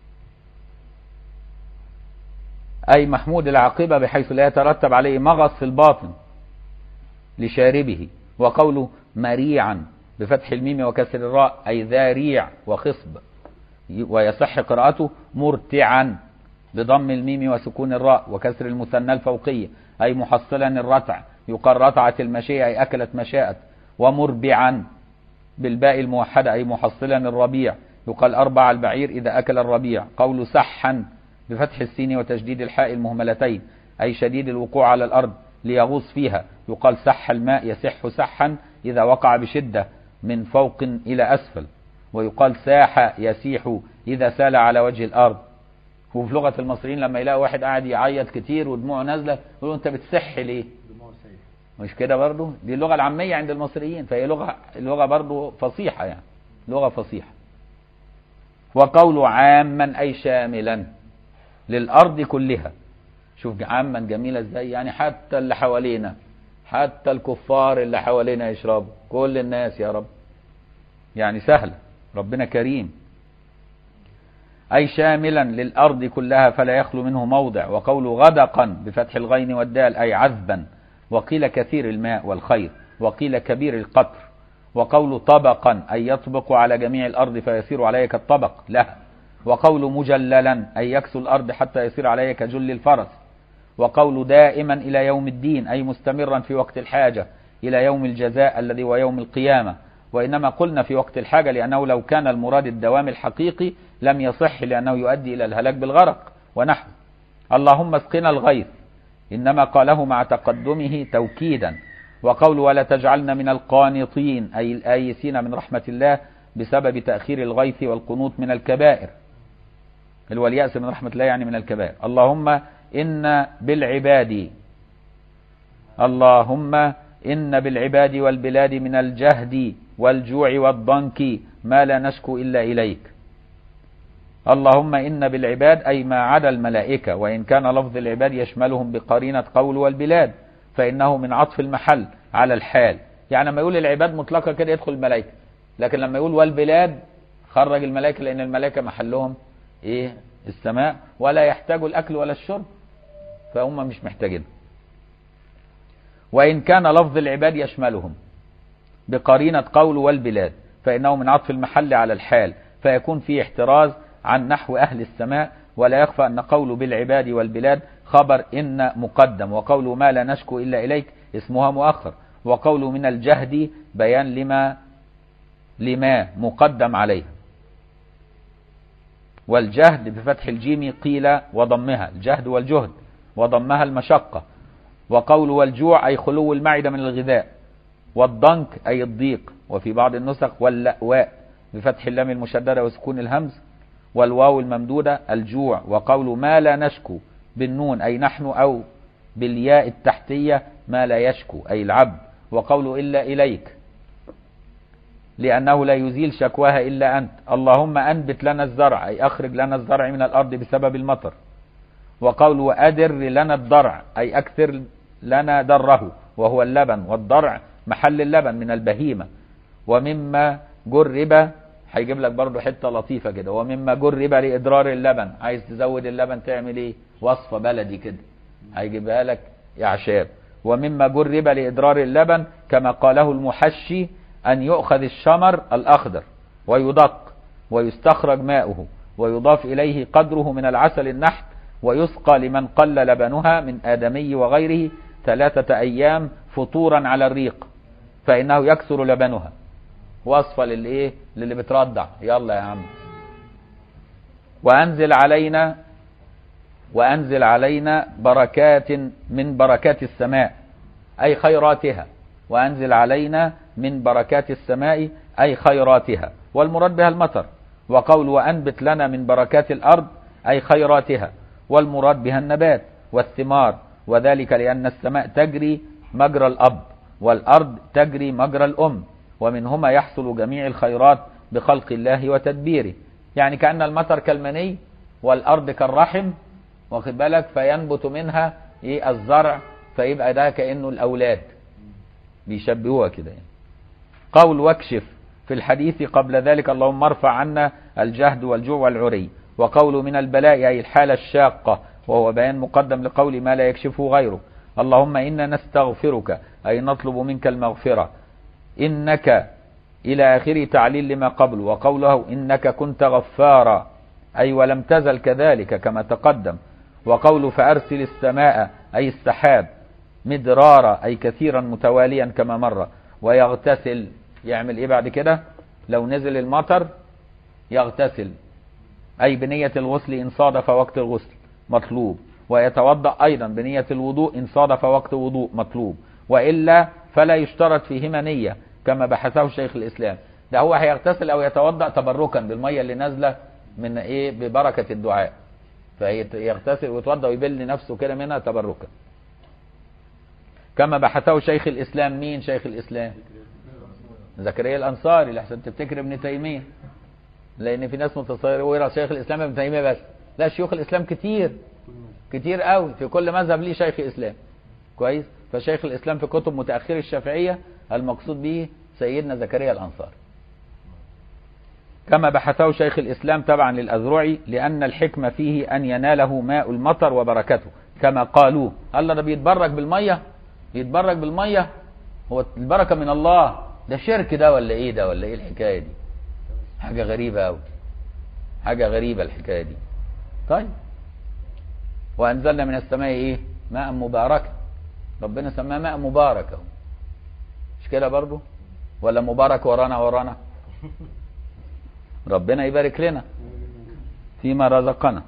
Speaker 1: أي محمود العاقبة بحيث لا يترتب عليه مغص في الباطن لشاربه وقوله مريعا بفتح الميم وكسر الراء أي ذا ريع وخصب ويصح قراءته مرتعا بضم الميم وسكون الراء وكسر المثنى الفوقية أي محصلا الرتع يقال رتعت المشيئة أي أكلت مشاءت ومربعا بالباء الموحدة أي محصلا الربيع يقال أربع البعير إذا أكل الربيع قول سحا بفتح السين وتشديد الحاء المهملتين أي شديد الوقوع على الأرض ليغوص فيها يقال سح الماء يسح سحا إذا وقع بشدة من فوق إلى أسفل ويقال ساح يسيح إذا سال على وجه الأرض وفي لغة المصريين لما يلاقي واحد قاعد يعيط كتير ودموعه نازلة يقولوا أنت بتسح ليه؟
Speaker 2: دموع سيف
Speaker 1: مش كده برضو دي اللغة العامية عند المصريين فهي لغة لغة برضو فصيحة يعني لغة فصيحة وقول عاما أي شاملا للأرض كلها شوف عاما جميلة ازاي يعني حتى اللي حوالينا حتى الكفار اللي حوالينا يشربوا كل الناس يا رب يعني سهلة ربنا كريم أي شاملا للأرض كلها فلا يخلو منه موضع وقول غدقا بفتح الغين والدال أي عذبا وقيل كثير الماء والخير وقيل كبير القطر وقول طبقا أي يطبق على جميع الأرض فيسير عليه كالطبق لها وقول مجللا أي يكسو الأرض حتى يسير عليه كجل الفرس وقول دائما إلى يوم الدين أي مستمرا في وقت الحاجة إلى يوم الجزاء الذي هو يوم القيامة وإنما قلنا في وقت الحاجة لأنه لو كان المراد الدوام الحقيقي لم يصح لأنه يؤدي إلى الهلاك بالغرق ونحو اللهم اسقنا الغيث إنما قاله مع تقدمه توكيدا وقول ولا تجعلنا من القانطين أي الآيسين من رحمة الله بسبب تأخير الغيث والقنوط من الكبائر اللي هو اليأس من رحمة الله يعني من الكبائر اللهم إن بالعباد اللهم إن بالعباد والبلاد من الجهد والجوع والضنك ما لا نشكو إلا إليك اللهم إن بالعباد أي ما عدا الملائكة وإن كان لفظ العباد يشملهم بقرينة قول والبلاد فإنه من عطف المحل على الحال يعني لما يقول العباد مطلقة كده يدخل الملائكة لكن لما يقول والبلاد خرج الملائكة لأن الملائكة محلهم إيه السماء ولا يحتاجوا الأكل ولا الشرب فهم مش محتاجين وإن كان لفظ العباد يشملهم بقرينة قول والبلاد فإنه من عطف المحل على الحال فيكون فيه احتراز عن نحو أهل السماء ولا يخفى أن قول بالعباد والبلاد خبر إن مقدم وقول ما لا نشكو إلا إليك اسمها مؤخر وقول من الجهد بيان لما لما مقدم عليه والجهد بفتح الجيم قيل وضمها الجهد والجهد وضمها المشقة وقول والجوع أي خلو المعدة من الغذاء والضنك أي الضيق وفي بعض النسخ واللأواء بفتح اللام المشددة وسكون الهمز والواو الممدودة الجوع وقول ما لا نشكو بالنون أي نحن أو بالياء التحتية ما لا يشكو أي العبد وقول إلا إليك لأنه لا يزيل شكواها إلا أنت اللهم أنبت لنا الزرع أي أخرج لنا الزرع من الأرض بسبب المطر وقول وأدر لنا الضرع أي أكثر لنا دره وهو اللبن والضرع محل اللبن من البهيمة ومما جرب هيجيب لك برضه حتة لطيفة كده ومما جرب لإدرار اللبن عايز تزود اللبن تعمل ايه وصفة بلدي كده هيجيبها لك إعشاب ومما جرب لإدرار اللبن كما قاله المحشي أن يؤخذ الشمر الأخضر ويدق ويستخرج ماؤه ويضاف إليه قدره من العسل النحت ويسقى لمن قل لبنها من آدمي وغيره ثلاثة أيام فطورا على الريق فإنه يكثر لبنها وصفة للإيه للي بترضع يلا يا عم وأنزل علينا وأنزل علينا بركات من بركات السماء أي خيراتها وأنزل علينا من بركات السماء أي خيراتها والمراد بها المطر وقول وأنبت لنا من بركات الأرض أي خيراتها والمراد بها النبات والثمار وذلك لأن السماء تجري مجرى الأب والأرض تجري مجرى الأم ومنهما يحصل جميع الخيرات بخلق الله وتدبيره يعني كأن المطر كالمني والأرض كالرحم واخد بالك فينبت منها ايه الزرع فيبقى ده كأنه الأولاد بيشبهوها كده يعني. قول واكشف في الحديث قبل ذلك اللهم ارفع عنا الجهد والجوع والعري وقول من البلاء أي الحالة الشاقة وهو بيان مقدم لقول ما لا يكشفه غيره اللهم إنا نستغفرك أي نطلب منك المغفرة إنك إلى آخره تعليل لما قبل وقوله إنك كنت غفارا أي ولم تزل كذلك كما تقدم وقول فأرسل السماء أي السحاب مدرارا أي كثيرا متواليا كما مر ويغتسل يعمل إيه بعد كده لو نزل المطر يغتسل أي بنية الغسل إن صادف وقت الغسل مطلوب ويتوضأ أيضا بنية الوضوء إن صادف وقت وضوء مطلوب وإلا فلا يشترط فيهما نية كما بحثه شيخ الإسلام ده هو هيغتسل أو يتوضأ تبركا بالمية اللي نازلة من إيه ببركة الدعاء فيغتسل ويتوضأ ويبل نفسه كده منها تبركا كما بحثه شيخ الإسلام مين شيخ الإسلام زكريا الأنصاري لحسن تفتكر ابن تيمية لأن في ناس متصورة شيخ الإسلام ابن تيمية بس لا شيوخ الإسلام كتير كتير قوي في كل مذهب ليه شيخ إسلام كويس فشيخ الإسلام في كتب متأخر الشافعية المقصود به سيدنا زكريا الأنصاري كما بحثه شيخ الإسلام تبعا للأذرعي لأن الحكمة فيه أن يناله ماء المطر وبركته كما قالوا الله ده بيتبرك بالمية يتبرك بالمية هو البركة من الله ده شرك ده ولا ايه ده ولا ايه الحكاية دي حاجة غريبة قوي حاجة غريبة الحكاية دي طيب وأنزلنا من السماء ايه ماء مباركا ربنا سماه ماء مبارك اهو مش كده برضو ولا مبارك ورانا ورانا ربنا يبارك لنا فيما رزقنا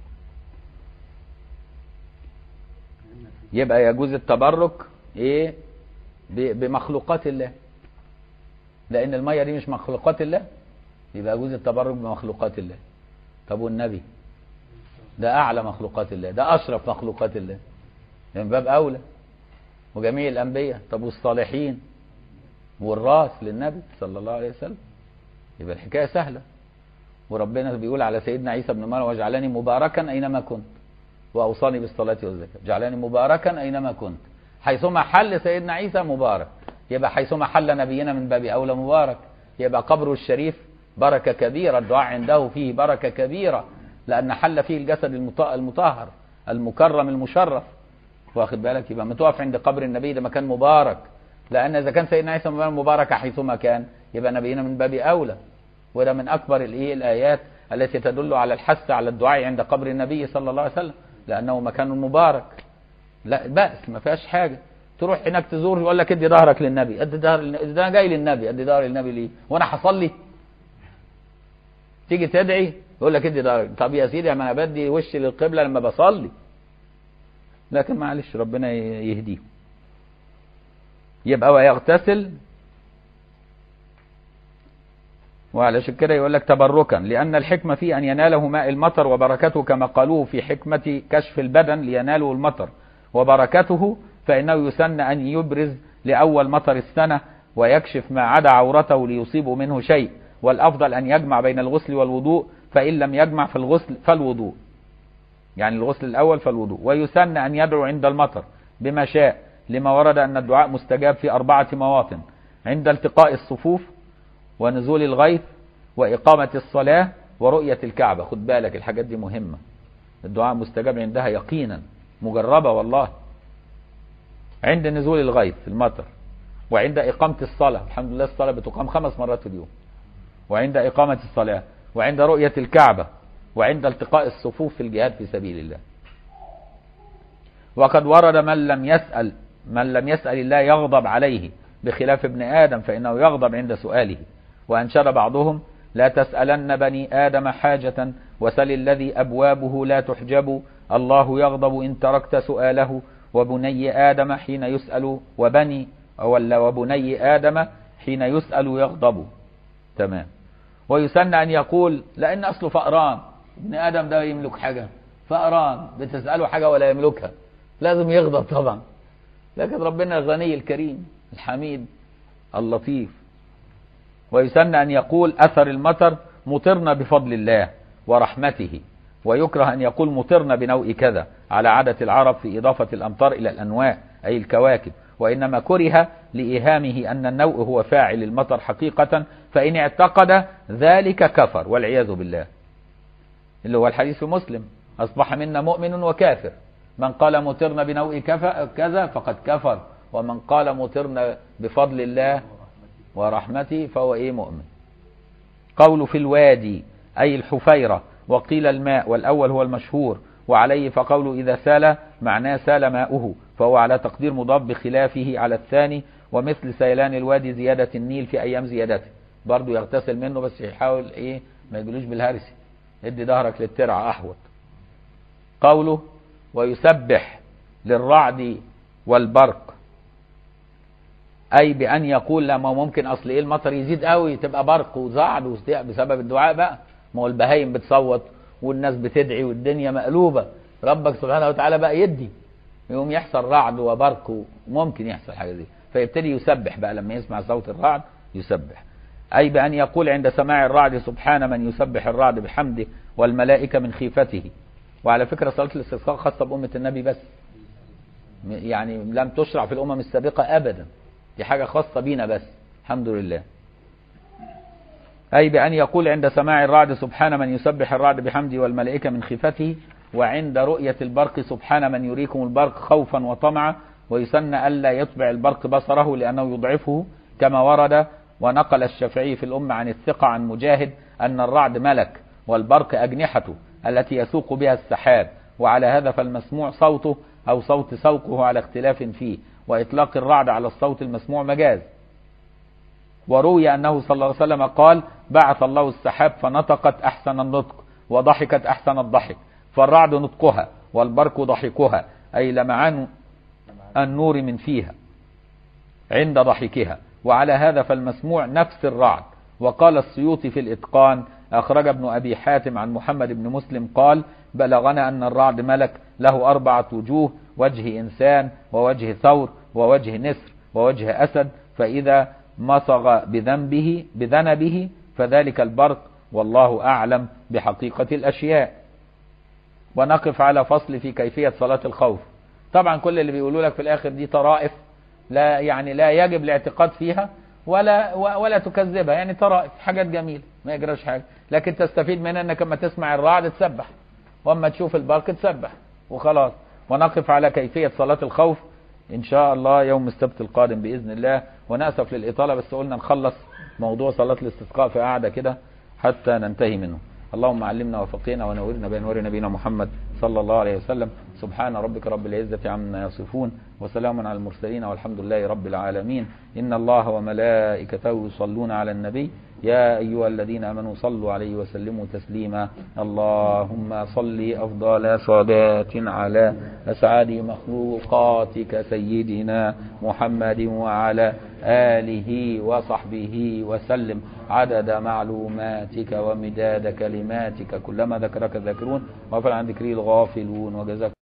Speaker 1: يبقى يجوز التبرك ايه بمخلوقات الله لان الميه دي مش مخلوقات الله يبقى يجوز التبرك بمخلوقات الله طب والنبي ده اعلى مخلوقات الله ده اشرف مخلوقات الله من باب اولى وجميع الانبياء طب والصالحين والراس للنبي صلى الله عليه وسلم يبقى الحكايه سهله وربنا بيقول على سيدنا عيسى ابن مريم واجعلني مباركا اينما كنت واوصاني بالصلاه والزكاه جعلني مباركا اينما كنت حيثما حل سيدنا عيسى مبارك يبقى حيثما حل نبينا من باب اولى مبارك يبقى قبره الشريف بركه كبيره الدعاء عنده فيه بركه كبيره لان حل فيه الجسد المطهر المكرم المشرف واخد بالك يبقى ما تقف عند قبر النبي ده مكان مبارك لان اذا كان سيدنا عيسى مبارك حيثما كان يبقى نبينا من باب اولى وده من اكبر الايه الايات التي تدل على الحث على الدعاء عند قبر النبي صلى الله عليه وسلم لانه مكان مبارك لا بأس ما فيهاش حاجه تروح هناك تزور يقول لك ادي ظهرك للنبي ادي ظهر ده انا جاي للنبي ادي ظهري للنبي ليه وانا هصلي تيجي تدعي يقول لك ادي ظهرك طب يا سيدي ما انا بدي وشي للقبله لما بصلي لكن معلش ربنا يهديه يبقى ويغتسل وعلشان كده يقول لك تبركا لأن الحكمة في أن يناله ماء المطر وبركته كما قالوه في حكمة كشف البدن ليناله المطر وبركته فإنه يسن أن يبرز لأول مطر السنة ويكشف ما عدا عورته ليصيب منه شيء والأفضل أن يجمع بين الغسل والوضوء فإن لم يجمع في الغسل فالوضوء يعني الغسل الأول فالوضوء ويسن أن يدعو عند المطر بما شاء لما ورد أن الدعاء مستجاب في أربعة مواطن عند التقاء الصفوف ونزول الغيث وإقامة الصلاة ورؤية الكعبة خد بالك الحاجات دي مهمة الدعاء مستجاب عندها يقينا مجربة والله عند نزول الغيث المطر وعند إقامة الصلاة الحمد لله الصلاة بتقام خمس مرات في اليوم وعند إقامة الصلاة وعند رؤية الكعبة وعند التقاء الصفوف في الجهاد في سبيل الله وقد ورد من لم يسأل من لم يسأل الله يغضب عليه بخلاف ابن آدم فإنه يغضب عند سؤاله وأنشد بعضهم لا تسألن بني آدم حاجة وسل الذي أبوابه لا تحجب الله يغضب إن تركت سؤاله وبني آدم حين يسأل وبني ولا وبني آدم حين يسأل يغضب تمام ويسن أن يقول لأن أصله فأران ابن آدم ده يملك حاجة فأران بتسأله حاجة ولا يملكها لازم يغضب طبعا لكن ربنا الغني الكريم الحميد اللطيف ويسن أن يقول أثر المطر مطرنا بفضل الله ورحمته ويكره أن يقول مطرنا بنوء كذا على عادة العرب في إضافة الأمطار إلى الأنواع أي الكواكب وإنما كره لإيهامه أن النوء هو فاعل المطر حقيقة فإن اعتقد ذلك كفر والعياذ بالله اللي هو الحديث في مسلم أصبح منا مؤمن وكافر من قال مطرنا بنوء كذا فقد كفر ومن قال مطرنا بفضل الله ورحمته فهو ايه مؤمن قول في الوادي أي الحفيرة وقيل الماء والأول هو المشهور وعليه فقوله إذا سال معناه سال ماؤه فهو على تقدير مضاف بخلافه على الثاني ومثل سيلان الوادي زيادة النيل في أيام زيادته برضه يغتسل منه بس يحاول إيه ما يجيلوش بالهرسي ادي ظهرك للترعة احوط قوله ويسبح للرعد والبرق اي بان يقول لما ممكن اصل ايه المطر يزيد قوي تبقى برق وزعل وصديق بسبب الدعاء بقى ما هو البهايم بتصوت والناس بتدعي والدنيا مقلوبه ربك سبحانه وتعالى بقى يدي يقوم يحصل رعد وبرق وممكن يحصل حاجه دي فيبتدي يسبح بقى لما يسمع صوت الرعد يسبح اي بان يقول عند سماع الرعد سبحان من يسبح الرعد بحمده والملائكه من خيفته وعلى فكره صلاه الاستسقاء خاصه بامه النبي بس يعني لم تشرع في الامم السابقه ابدا دي حاجه خاصه بينا بس الحمد لله أي بأن يقول عند سماع الرعد سبحان من يسبح الرعد بحمده والملائكة من خفته وعند رؤية البرق سبحان من يريكم البرق خوفا وطمعا ويسن ألا يطبع البرق بصره لأنه يضعفه كما ورد ونقل الشافعي في الأمة عن الثقة عن مجاهد أن الرعد ملك والبرق أجنحته التي يسوق بها السحاب وعلى هذا فالمسموع صوته أو صوت سوقه على اختلاف فيه وإطلاق الرعد على الصوت المسموع مجاز وروي أنه صلى الله عليه وسلم قال بعث الله السحاب فنطقت أحسن النطق وضحكت أحسن الضحك فالرعد نطقها والبرق ضحكها أي لمعان النور من فيها عند ضحكها وعلى هذا فالمسموع نفس الرعد وقال السيوطي في الإتقان أخرج ابن أبي حاتم عن محمد بن مسلم قال بلغنا أن الرعد ملك له أربعة وجوه وجه إنسان ووجه ثور ووجه نسر ووجه أسد فإذا مصغ بذنبه بذنبه فذلك البرق والله أعلم بحقيقة الأشياء ونقف على فصل في كيفية صلاة الخوف طبعا كل اللي بيقولوا لك في الآخر دي طرائف لا يعني لا يجب الاعتقاد فيها ولا ولا تكذبها يعني طرائف حاجات جميلة ما يجراش حاجة لكن تستفيد منها انك لما تسمع الرعد تسبح واما تشوف البرق تسبح وخلاص ونقف على كيفية صلاة الخوف ان شاء الله يوم السبت القادم باذن الله وناسف للاطاله بس قلنا نخلص موضوع صلاه الاستسقاء في قعده كده حتى ننتهي منه اللهم علمنا وفقنا ونورنا بانوار نبينا محمد صلى الله عليه وسلم سبحان ربك رب العزه عما يصفون وسلام على المرسلين والحمد لله رب العالمين ان الله وملائكته يصلون على النبي يا أيها الذين آمنوا صلوا عليه وسلموا تسليما اللهم صل أفضل صلاة على أسعد مخلوقاتك سيدنا محمد وعلى آله وصحبه وسلم عدد معلوماتك ومداد كلماتك كلما ذكرك الذاكرون وغفل عن ذكري الغافلون وجزاك